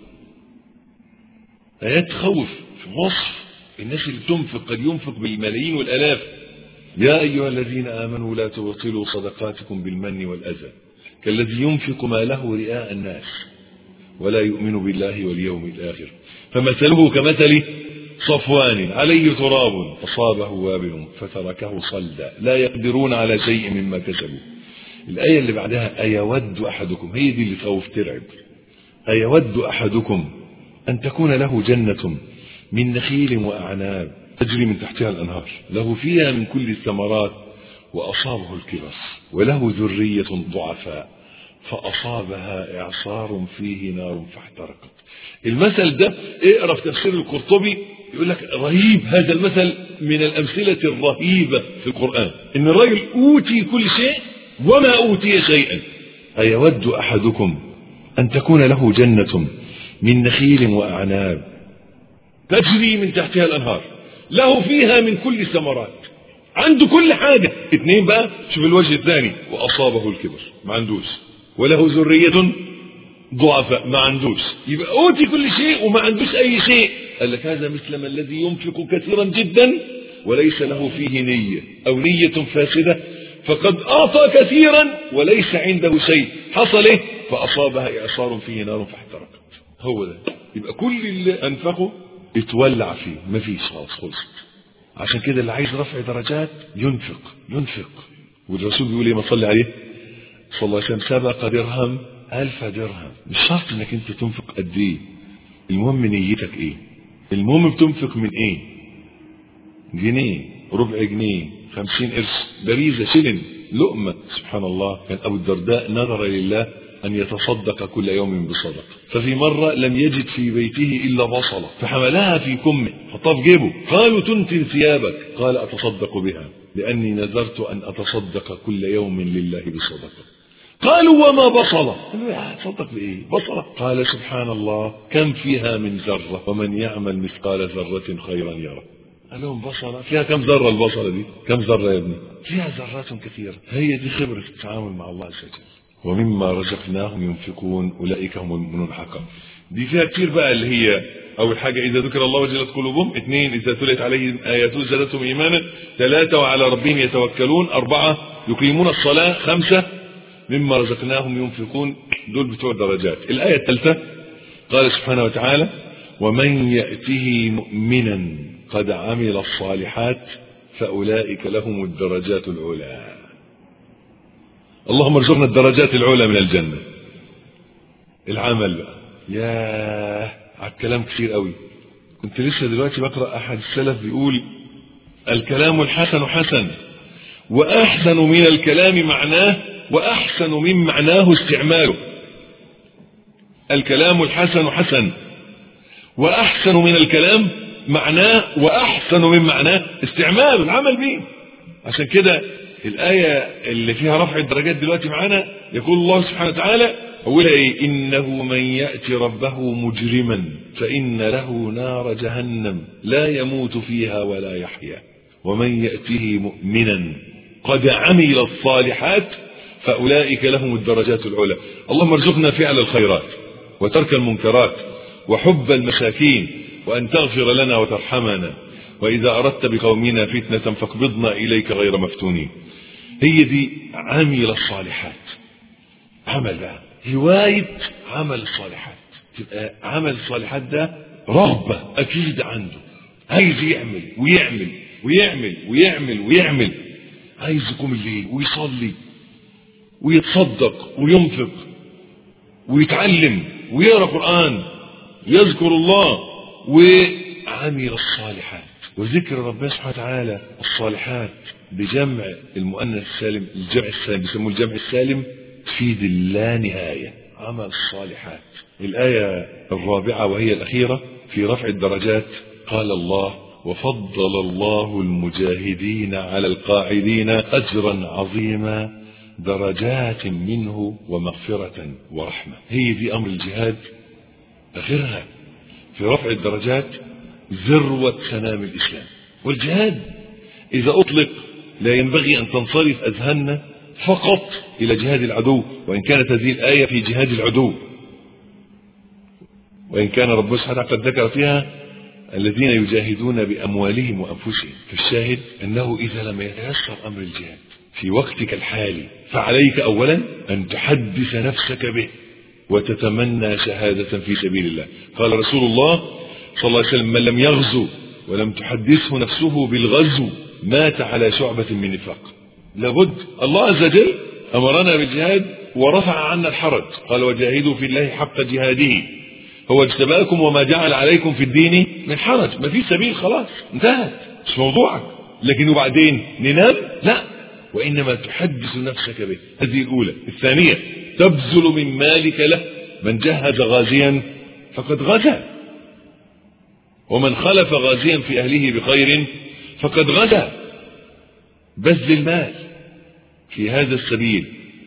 ايات تخوف في وصف الناس اللي بتنفق قد ينفق بالملايين والالاف يا ايها الذين امنوا لا تبطلوا صدقاتكم بالمن والاذى كالذي ينفق ماله رئاء الناس ولا يؤمن بالله واليوم الاخر فمثله كمثل صفوان عليه تراب أصابه وابل فتركه صلدا لا يقدرون على شيء مما كسبوا الآية اللي بعدها أيود أحدكم هي دي اللي خوف ترعب أيود أحدكم أن تكون له جنة من نخيل وأعناب تجري من تحتها الأنهار له فيها من كل الثمرات وأصابه الكبر وله ذرية ضعفاء فأصابها إعصار فيه نار فاحترقت المثل ده اقرا في تفسير القرطبي يقول لك رهيب هذا المثل من الأمثلة الرهيبة في القرآن إن الرجل أوتي كل شيء وما أوتي شيئا أيود أحدكم أن تكون له جنة من نخيل وأعناب تجري من تحتها الأنهار له فيها من كل الثمرات عنده كل حاجة اتنين بقى شوف الوجه الثاني وأصابه الكبر ما عندوش وله ذرية ضعفاء ما عندوش يبقى أوتي كل شيء وما عندوش أي شيء قال لك هذا مثل ما الذي ينفق كثيرا جدا وليس له فيه نية أو نية فاسدة فقد أعطى كثيرا وليس عنده شيء حصل إيه فأصابها إعصار فيه نار فاحترقت هو ده يبقى كل اللي أنفقه اتولع فيه مفيش خلاص خلصت عشان كده اللي عايز رفع درجات ينفق ينفق والرسول بيقول ايه ما صلي عليه صلى الله عليه وسلم سبق درهم ألف درهم مش شرط انك انت تنفق قد ايه المهم نيتك ايه المهم بتنفق من ايه جنيه ربع جنيه خمسين قرش بريزة شلن لقمة سبحان الله كان أبو الدرداء نذر لله أن يتصدق كل يوم بصدقة ففي مرة لم يجد في بيته إلا بصلة فحملها في كمه حطها في جيبه قالوا تنتن ثيابك قال أتصدق بها لأني نذرت أن أتصدق كل يوم لله بصدقة قالوا وما بصلة قالوا يا تصدق بإيه بصلة قال سبحان الله كم فيها من ذرة ومن يعمل مثقال ذرة خيرا يره قال لهم بصلة فيها كم ذرة البصلة دي كم ذرة يا ابني فيها ذرات كثيرة هي دي خبرة التعامل مع الله عز وجل ومما رزقناهم ينفقون أولئك هم المؤمنون حقا دي فيها كتير بقى اللي هي أول حاجة إذا ذكر الله وجلت قلوبهم اثنين إذا تليت عليهم آياته زادتهم إيمانا ثلاثة وعلى ربهم يتوكلون أربعة يقيمون الصلاة خمسة مما رزقناهم ينفقون دول بتوع درجات الآية الثالثة قال سبحانه وتعالى ومن يأته مؤمنا قد عمل الصالحات فأولئك لهم الدرجات العلى اللهم ارزقنا الدرجات العلى من الجنة العمل بقى ياه على كلام كتير قوي كنت لسه دلوقتي بقرأ أحد السلف بيقول الكلام الحسن حسن وأحسن من الكلام معناه وأحسن من معناه استعماله الكلام الحسن حسن وأحسن من الكلام معناه وأحسن من معناه استعماله العمل به عشان كده الآية اللي فيها رفع الدرجات دلوقتي معانا يقول الله سبحانه وتعالى أولها إيه إنه من يأتي ربه مجرما فإن له نار جهنم لا يموت فيها ولا يحيا ومن يأته مؤمنا قد عمل الصالحات فأولئك لهم الدرجات العلى اللهم ارزقنا فعل الخيرات وترك المنكرات وحب المساكين وأن تغفر لنا وترحمنا وإذا أردت بقومنا فتنة فاقبضنا إليك غير مفتونين هي دي عمل الصالحات عمل بقى هواية عمل الصالحات تبقى عمل الصالحات ده رغبة أكيد عنده عايز يعمل ويعمل ويعمل ويعمل ويعمل عايز يقوم الليل ويصلي ويتصدق وينفق ويتعلم ويقرا قرآن ويذكر الله وعمل الصالحات وذكر ربنا سبحانه وتعالى الصالحات بجمع المؤنث السالم الجمع السالم بيسموه الجمع السالم تفيد اللا نهاية عمل الصالحات الآية الرابعة وهي الأخيرة في رفع الدرجات قال الله وفضل الله المجاهدين على القاعدين أجرا عظيما درجات منه ومغفرة ورحمة هي دي أمر الجهاد آخرها في رفع الدرجات ذروة سنام الإسلام والجهاد إذا أطلق لا ينبغي أن تنصرف أذهاننا فقط إلى جهاد العدو وإن كانت هذه الآية في جهاد العدو وإن كان ربنا سبحانه قد ذكر فيها الذين يجاهدون بأموالهم وأنفسهم فالشاهد أنه إذا لم يتيسر أمر الجهاد في وقتك الحالي فعليك أولا أن تحدث نفسك به وتتمنى شهادة في سبيل الله قال رسول الله صلى الله عليه وسلم من لم يغزو ولم تحدثه نفسه بالغزو مات على شعبة من نفاق لابد الله عز وجل أمرنا بالجهاد ورفع عنا الحرج قال وجاهدوا في الله حق جهاده هو اجتباكم وما جعل عليكم في الدين من حرج ما في سبيل خلاص انتهت مش موضوعك لكن وبعدين ننام لا وإنما تحدث نفسك به هذه الأولى الثانية تبذل من مالك له من جهز غازيا فقد غزا ومن خلف غازيا في أهله بخير فقد غزا بذل المال في هذا السبيل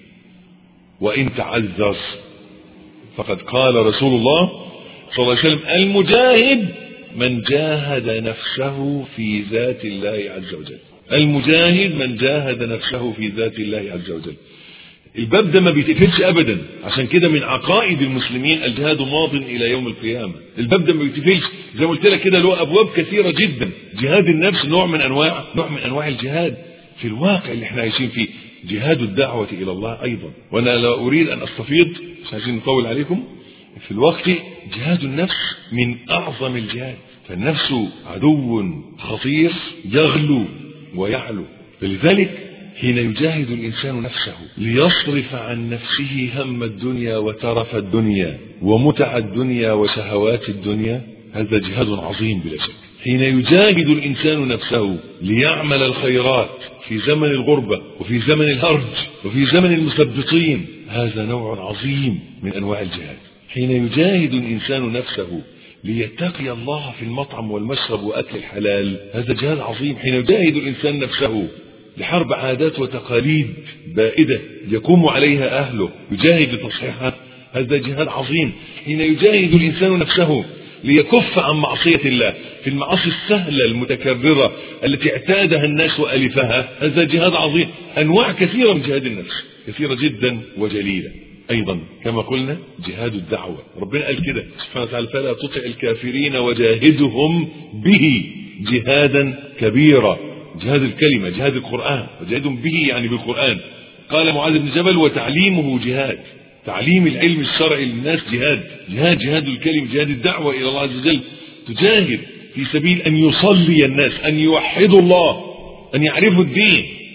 وإن تعذر فقد قال رسول الله صلى الله عليه وسلم المجاهد من جاهد نفسه في ذات الله عز وجل المجاهد من جاهد نفسه في ذات الله عز وجل الباب ده ما بيتقفلش ابدا عشان كده من عقائد المسلمين الجهاد ماض الى يوم القيامه الباب ده ما بيتقفلش زي ما قلت لك كده له ابواب كثيره جدا جهاد النفس نوع من انواع نوع من انواع الجهاد في الواقع اللي احنا عايشين فيه جهاد الدعوه الى الله ايضا وانا لا اريد ان استفيض مش عايزين نطول عليكم في الوقت جهاد النفس من اعظم الجهاد فالنفس عدو خطير يغلو ويعلو فلذلك حين يجاهد الإنسان نفسه ليصرف عن نفسه هم الدنيا وترف الدنيا ومتع الدنيا وشهوات الدنيا هذا جهاد عظيم بلا شك حين يجاهد الإنسان نفسه ليعمل الخيرات في زمن الغربة وفي زمن الهرج وفي زمن المثبطين هذا نوع عظيم من أنواع الجهاد حين يجاهد الإنسان نفسه ليتقي الله في المطعم والمشرب وأكل الحلال هذا جهاد عظيم حين يجاهد الإنسان نفسه لحرب عادات وتقاليد بائدة يقوم عليها أهله يجاهد لتصحيحها هذا جهاد عظيم حين يجاهد الإنسان نفسه ليكف عن معصية الله في المعاصي السهلة المتكررة التي اعتادها الناس وألفها هذا جهاد عظيم أنواع كثيرة من جهاد النفس كثيرة جدا وجليلة أيضا كما قلنا جهاد الدعوة ربنا قال كده سبحانه وتعالى فلا تطع الكافرين وجاهدهم به جهادا كبيرا جهاد الكلمة جهاد القرآن وجاهدهم به يعني بالقرآن قال معاذ بن جبل وتعليمه جهاد تعليم العلم الشرعي للناس جهاد جهاد جهاد الكلمة جهاد الدعوة إلى الله عز وجل تجاهد في سبيل أن يصلي الناس أن يوحدوا الله أن يعرفوا الدين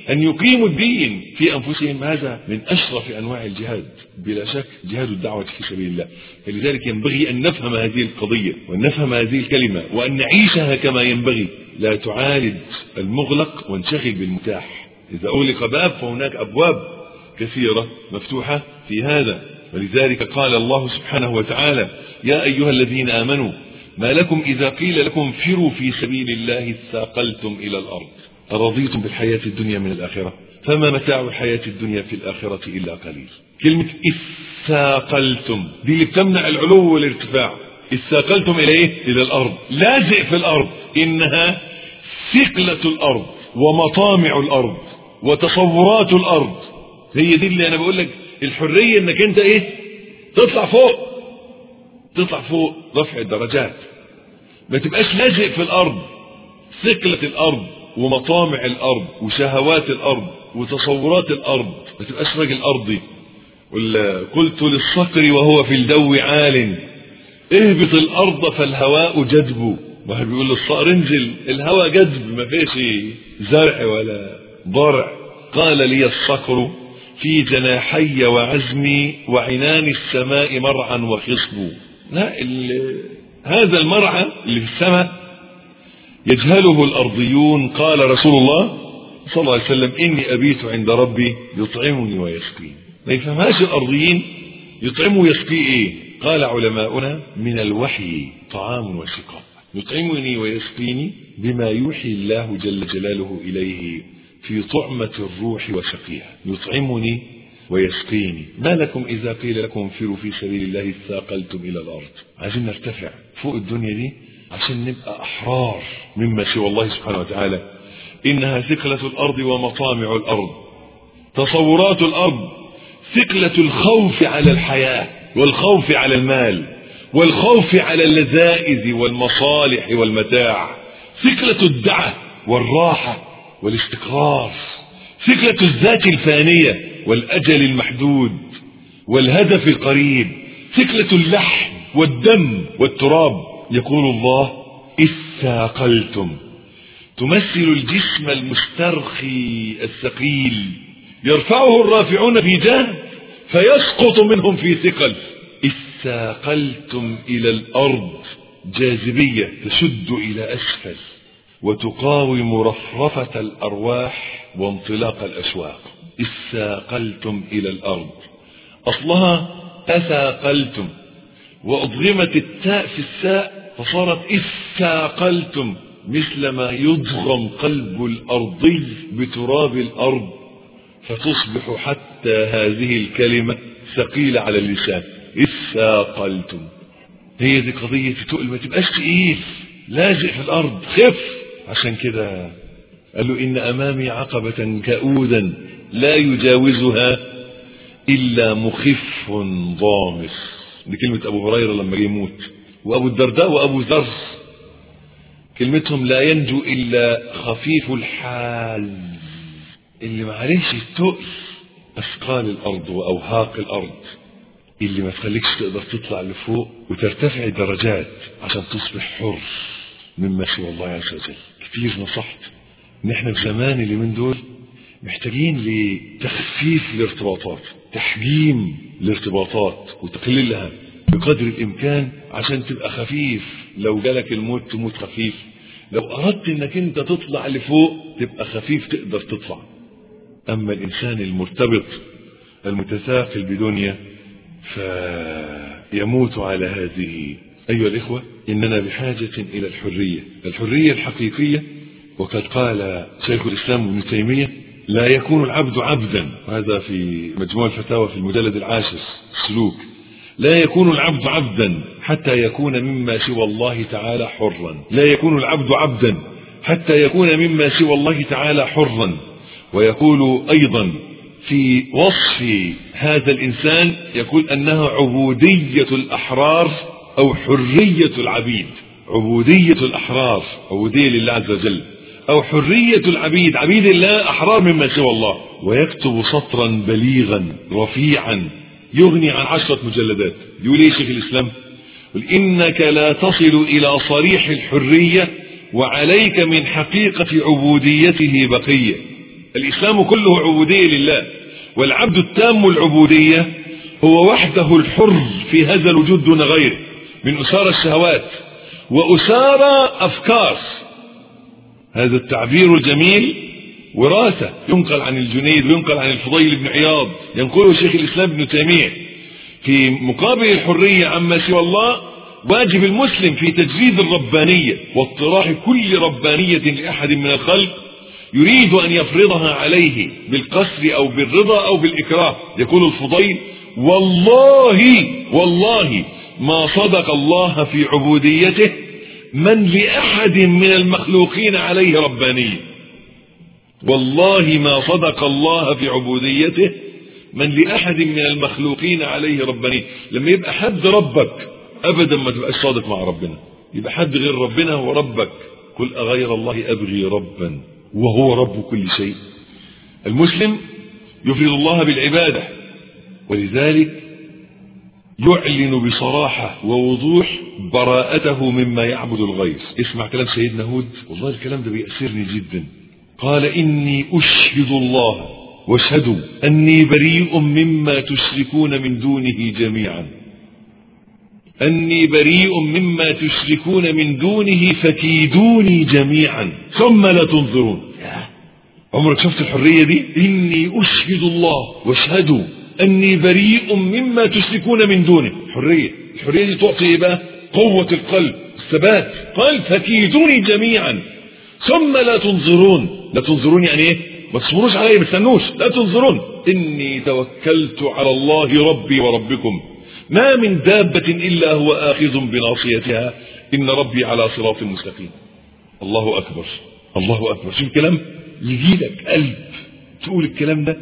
أن يقيموا الدين في أنفسهم هذا من أشرف أنواع الجهاد بلا شك جهاد الدعوة في سبيل الله فلذلك ينبغي أن نفهم هذه القضية وأن نفهم هذه الكلمة وأن نعيشها كما ينبغي لا تعالج المغلق وانشغل بالمتاح إذا أغلق باب فهناك أبواب كثيرة مفتوحة في هذا ولذلك قال الله سبحانه وتعالى يا أيها الذين آمنوا ما لكم إذا قيل لكم فروا في سبيل الله اثاقلتم إلى الأرض أرضيتم بالحياة الدنيا من الآخرة فما متاع الحياة الدنيا في الآخرة إلا قليل كلمة اثاقلتم دي اللي بتمنع العلو والارتفاع اثاقلتم إلى إيه؟ إلى الأرض لازق في الأرض إنها ثقلة الأرض ومطامع الأرض وتصورات الأرض هي دي اللي أنا بقول لك الحرية إنك أنت إيه تطلع فوق تطلع فوق رفع الدرجات ما تبقاش لازق في الأرض ثقلة الأرض ومطامع الأرض وشهوات الأرض وتصورات الأرض ما تبقاش راجل أرضي ولا قلت للصقر وهو في الجو عال اهبط الأرض فالهواء جذب واحد بيقول للصقر انزل الهواء جذب ما فيش زرع ولا ضرع قال لي الصقر في جناحي وعزمي وعنان السماء مرعا وخصب لا هذا المرعى اللي في السماء يجهله الأرضيون قال رسول الله صلى الله عليه وسلم إني أبيت عند ربي يطعمني ويسقيني ما يفهمهاش الأرضيين يطعمه ويسقي إيه قال علماؤنا من الوحي طعام وسقاء يطعمني ويسقيني بما يوحي الله جل جلاله إليه في طعمة الروح وسقيها يطعمني ويسقيني ما لكم إذا قيل لكم انفروا في سبيل الله اثاقلتم إلى الأرض عايزين نرتفع فوق الدنيا دي عشان نبقى أحرار مما سوى الله سبحانه وتعالى إنها ثقلة الأرض ومطامع الأرض تصورات الأرض ثقلة الخوف على الحياة والخوف على المال والخوف على اللذائذ والمصالح والمتاع ثقلة الدعة والراحة والاستقرار ثقلة الذات الفانية والأجل المحدود والهدف القريب ثقلة اللحم والدم والتراب يقول الله اثاقلتم تمثل الجسم المسترخي الثقيل يرفعه الرافعون في جهد فيسقط منهم في ثقل اثاقلتم إلى الأرض جاذبية تشد إلى أسفل وتقاوم رفرفة الأرواح وانطلاق الأشواق اثاقلتم إلى الأرض أصلها أثاقلتم وأضغمت التاء في الساء فصارت اثاقلتم مثل ما يضغم قلب الأرضي بتراب الأرض فتصبح حتى هذه الكلمة ثقيلة على اللسان اثاقلتم هي دي قضية تقول ما تبقاش تقيل لازق في الأرض خف عشان كده قال له إن أمامي عقبة كؤودا لا يجاوزها إلا مخف ضامس دي كلمة أبو هريرة لما جه يموت وأبو الدرداء وأبو ذر كلمتهم لا ينجو إلا خفيف الحال اللي معلش التقل أثقال الأرض وأوهاق الأرض اللي ما تخليكش تقدر تطلع لفوق وترتفع درجات عشان تصبح حر مما سوى الله عز وجل كتير نصحت ان احنا في زمان اللي من دول محتاجين لتخفيف الارتباطات تحجيم الارتباطات وتقليلها بقدر الامكان عشان تبقى خفيف لو جالك الموت تموت خفيف لو اردت انك انت تطلع لفوق تبقى خفيف تقدر تطلع اما الانسان المرتبط المتثاقل بدنيا فيموت على هذه ايها الاخوه اننا بحاجه الى الحريه الحريه الحقيقيه وقد قال شيخ الاسلام ابن تيميه لا يكون العبد عبدا وهذا في مجموع الفتاوى في المجلد العاشر سلوك لا يكون العبد عبدا حتى يكون مما سوى الله تعالى حرا لا يكون العبد عبدا حتى يكون مما سوى الله تعالى حرا ويقول ايضا في وصف هذا الانسان يقول انها عبوديه الاحرار او حريه العبيد عبوديه الاحرار عبوديه لله عز وجل او حريه العبيد عبيد الله احرار مما سوى الله ويكتب سطرا بليغا رفيعا يغني عن عشرة مجلدات يقول ايه شيخ الاسلام يقول انك لا تصل الى صريح الحرية وعليك من حقيقة عبوديته بقية الإسلام كله عبودية لله والعبد التام العبودية هو وحده الحر في هذا الوجود دون غيره من أسار الشهوات وأسار أفكار هذا التعبير الجميل وراثة ينقل عن الجنيد وينقل عن الفضيل بن عياض ينقله شيخ الإسلام ابن تيمية في مقابل الحرية عما سوى الله واجب المسلم في تجريد الربانية واطراح كل ربانية لأحد من الخلق يريد أن يفرضها عليه بالقسر أو بالرضا أو بالإكراه يقول الفضيل والله والله ما صدق الله في عبوديته من لأحد من المخلوقين عليه ربانية والله ما صدق الله في عبوديته من لأحد من المخلوقين عليه ربانية لما يبقى حد ربك أبدا ما تبقاش صادق مع ربنا يبقى حد غير ربنا هو ربك قل أغير الله أبغي ربا وهو رب كل شيء المسلم يفرد الله بالعبادة ولذلك يعلن بصراحة ووضوح براءته مما يعبد الغير اسمع كلام سيدنا هود والله الكلام ده بيأسرني جدا قال إني أشهد الله واشهدوا أني بريء مما تشركون من دونه جميعا أني بريء مما تشركون من دونه فكيدوني جميعا ثم لا تنظرون عمرك شفت الحرية دي إني أشهد الله واشهدوا أني بريء مما تشركون من دونه حرية الحرية دي تعطي إيه بقى قوة القلب الثبات قال فكيدوني جميعا ثم لا تنظرون لا تنظرون يعني ايه ما تصبروش علي ما تستنوش لا تنظرون إني توكلت على الله ربي وربكم ما من دابة إلا هو آخذ بناصيتها إن ربي على صراط مستقيم الله أكبر الله أكبر شوف الكلام يجي لك قلب تقول الكلام ده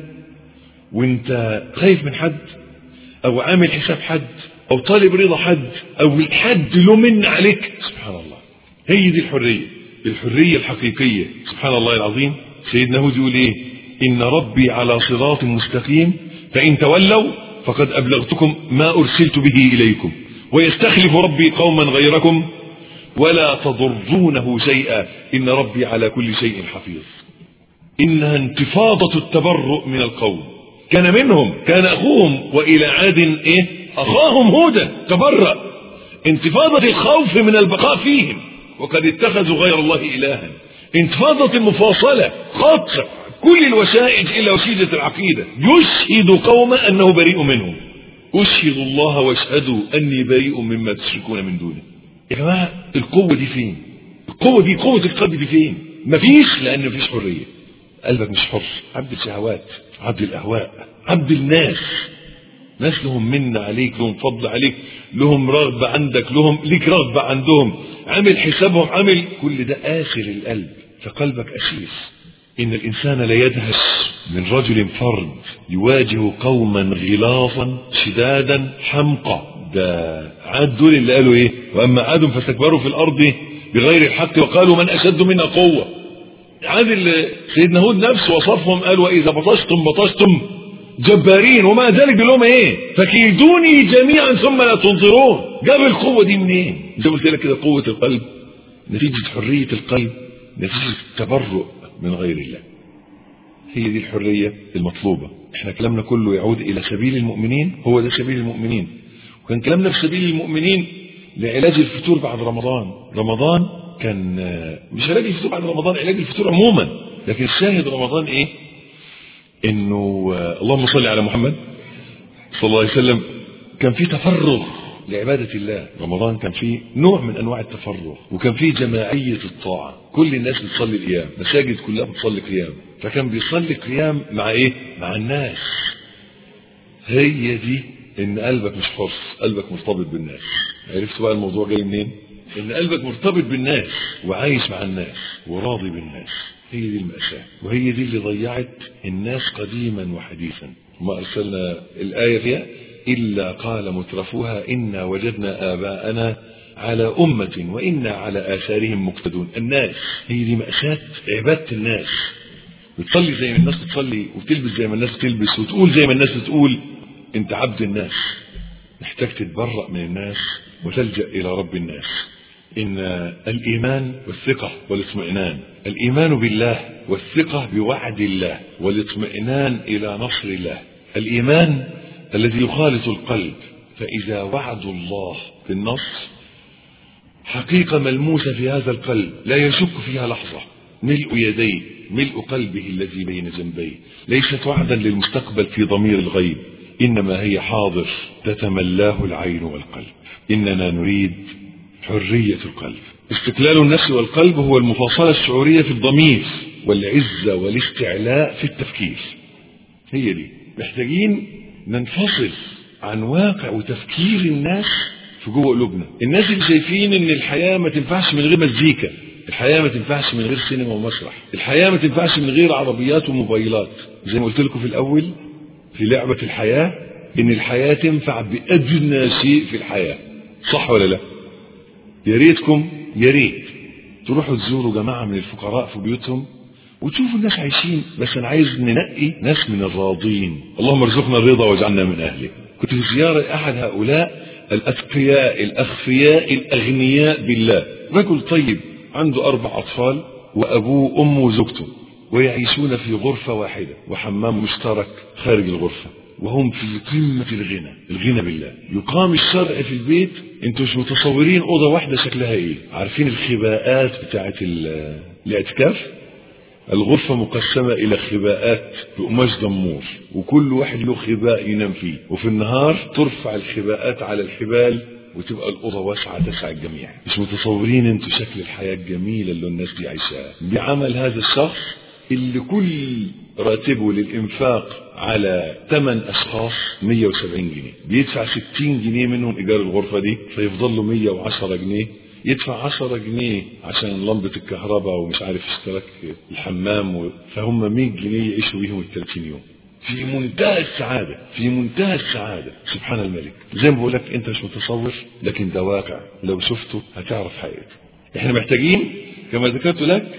وانت خايف من حد او عامل حساب حد او طالب رضا حد او الحد له من عليك سبحان الله هي دي الحرية الحرية الحقيقية سبحان الله العظيم سيدنا هود يقول ايه ان ربي على صراط مستقيم فان تولوا فقد ابلغتكم ما ارسلت به اليكم ويستخلف ربي قوما غيركم ولا تضرونه شيئا ان ربي على كل شيء حفيظ انها انتفاضة التبرؤ من القوم كان منهم كان اخوهم والى عاد ايه اخاهم هودا تبرأ انتفاضة الخوف من البقاء فيهم وقد اتخذوا غير الله الها انتفاضة المفاصلة قطع كل الوسائج الا وسيلة العقيدة يشهد قوما انه بريء منهم اشهد الله واشهدوا اني بريء مما تشركون من دونه يا جماعة القوة دي فين القوة دي قوة القلب دي فين مفيش لان مفيش حرية قلبك مش حر عبد الشهوات عبد الاهواء عبد الناس ناس لهم من عليك لهم فضل عليك لهم رغبة عندك لهم ليك رغبة عندهم عامل حسابهم عامل كل ده آخر القلب فقلبك أسير إن الإنسان لا يدهش من رجل فرد يواجه قوما غلاظا شدادا حمقى ده عاد دول اللي قالوا ايه واما عاد فاستكبروا في الارض بغير الحق وقالوا من اشد منا قوه عاد اللي سيدنا هود نفسه وصفهم قال واذا بطشتم بطشتم جبارين وما ذلك لهم ايه فكيدوني جميعا ثم لا تنظرون جاب القوه دي منين زي ما قلت لك كده قوه القلب نتيجه حريه القلب نتيجه التبرؤ من غير الله هي دي الحريه المطلوبه احنا كلامنا كله يعود الى سبيل المؤمنين هو ده سبيل المؤمنين وكان كلامنا في سبيل المؤمنين لعلاج الفتور بعد رمضان رمضان كان مش علاج الفتور بعد رمضان علاج الفتور عموما لكن الشاهد رمضان ايه انه اللهم صل على محمد صلى الله عليه وسلم كان في تفرغ لعبادة الله رمضان كان فيه نوع من انواع التفرغ وكان فيه جماعية الطاعة كل الناس بتصلي القيام مساجد كلها بتصلي قيام فكان بيصلي قيام مع ايه مع الناس هي دي ان قلبك مش حر قلبك مرتبط بالناس عرفت بقى الموضوع جاي منين ان قلبك مرتبط بالناس وعايش مع الناس وراضي بالناس هي دي المأساة وهي دي اللي ضيعت الناس قديما وحديثا وما أرسلنا الآية فيها إلا قال مترفوها إنا وجدنا آباءنا على أمة وإنا على آثارهم مقتدون الناس هي دي مأساة عبادة الناس بتصلي زي ما الناس بتصلي وتلبس زي ما الناس تلبس وتقول زي ما الناس بتقول انت عبد الناس محتاج تتبرأ من الناس وتلجأ إلى رب الناس إن الإيمان والثقة والاطمئنان الإيمان بالله والثقة بوعد الله والاطمئنان إلى نصر الله الإيمان الذي يخالط القلب فإذا وعد الله بالنصر حقيقة ملموسة في هذا القلب لا يشك فيها لحظة ملء يديه ملء قلبه الذي بين جنبيه ليست وعدا للمستقبل في ضمير الغيب إنما هي حاضر تتملاه العين والقلب إننا نريد حرية القلب استقلال النفس والقلب هو المفاصلة الشعورية في الضمير والعزة والاستعلاء في التفكير هي دي محتاجين ننفصل عن واقع وتفكير الناس في جوه قلوبنا الناس اللي شايفين ان الحياة ما تنفعش من غير مزيكا الحياة ما تنفعش من غير سينما ومسرح الحياة ما تنفعش من غير عربيات وموبايلات زي ما قلت لكم في الأول في لعبة الحياة إن الحياة تنفع بأدنى شيء في الحياة صح ولا لا يا ريتكم يا ريت تروحوا تزوروا جماعة من الفقراء في بيوتهم وتشوفوا الناس عايشين بس أنا عايز ننقي ناس من الراضين اللهم ارزقنا الرضا واجعلنا من أهله كنت في زيارة أحد هؤلاء الأتقياء الأخفياء الأغنياء بالله رجل طيب عنده أربع أطفال وأبوه وأمه وزوجته ويعيشون في غرفة واحدة وحمام مشترك خارج الغرفة وهم في قمة الغنى الغنى بالله يقام الشرع في البيت انتوا مش متصورين أوضة واحدة شكلها ايه عارفين الخباءات بتاعت الاعتكاف الغرفة مقسمة إلى خباءات بقماش دمور وكل واحد له خباء ينام فيه وفي النهار ترفع الخباءات على الحبال وتبقى الأوضة واسعة تسع الجميع مش متصورين انتوا شكل الحياة الجميلة اللي الناس دي عايشاها بعمل هذا الشخص اللي كل راتبه للإنفاق على 8 أشخاص 170 جنيه بيدفع 60 جنيه منهم إيجار الغرفة دي فيفضل له 110 جنيه يدفع 10 جنيه عشان لمبة الكهرباء ومش عارف اشتراك الحمام و... فهم 100 جنيه يعيشوا بيهم ال 30 يوم في منتهى السعادة في منتهى السعادة سبحان الملك زي ما بقول لك انت مش متصور لكن ده واقع لو شفته هتعرف حقيقته احنا محتاجين كما ذكرت لك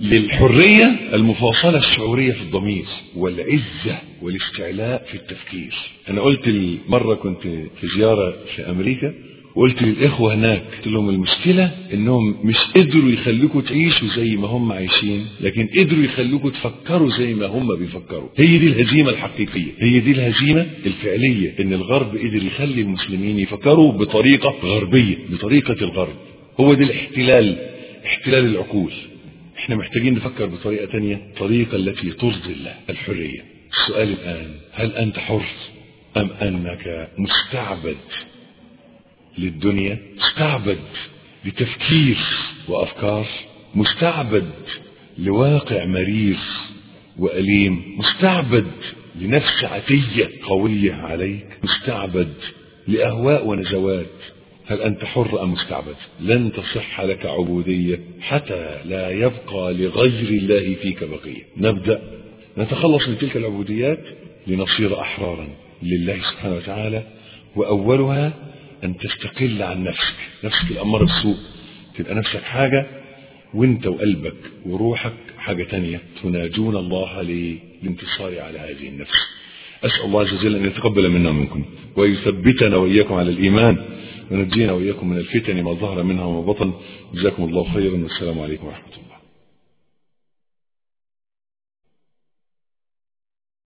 للحرية المفاصلة الشعورية في الضمير والعزة والاستعلاء في التفكير أنا قلت مرة كنت في زيارة في أمريكا وقلت للإخوة هناك قلت لهم المشكلة إنهم مش قدروا يخلوكوا تعيشوا زي ما هم عايشين لكن قدروا يخلوكوا تفكروا زي ما هم بيفكروا هي دي الهزيمة الحقيقية هي دي الهزيمة الفعلية إن الغرب قدر يخلي المسلمين يفكروا بطريقة غربية بطريقة الغرب هو ده الاحتلال احتلال العقول احنا محتاجين نفكر بطريقة تانية الطريقة التي ترضي الله الحرية السؤال الآن هل أنت حر أم أنك مستعبد للدنيا مستعبد لتفكير وأفكار مستعبد لواقع مرير وأليم مستعبد لنفس عتية قوية عليك مستعبد لأهواء ونزوات هل أنت حر أم مستعبد لن تصح لك عبودية حتى لا يبقى لغير الله فيك بقية نبدأ نتخلص من تلك العبوديات لنصير أحرارا لله سبحانه وتعالى وأولها أن تستقل عن نفسك نفسك الأمر بالسوء تبقى نفسك حاجة وانت وقلبك وروحك حاجة تانية تناجون الله للانتصار على هذه النفس أسأل الله عز وجل أن يتقبل منا ومنكم ويثبتنا وإياكم على الإيمان ونجينا وإياكم من الفتن ما ظهر منها وما بطن جزاكم الله خيرا والسلام عليكم ورحمة الله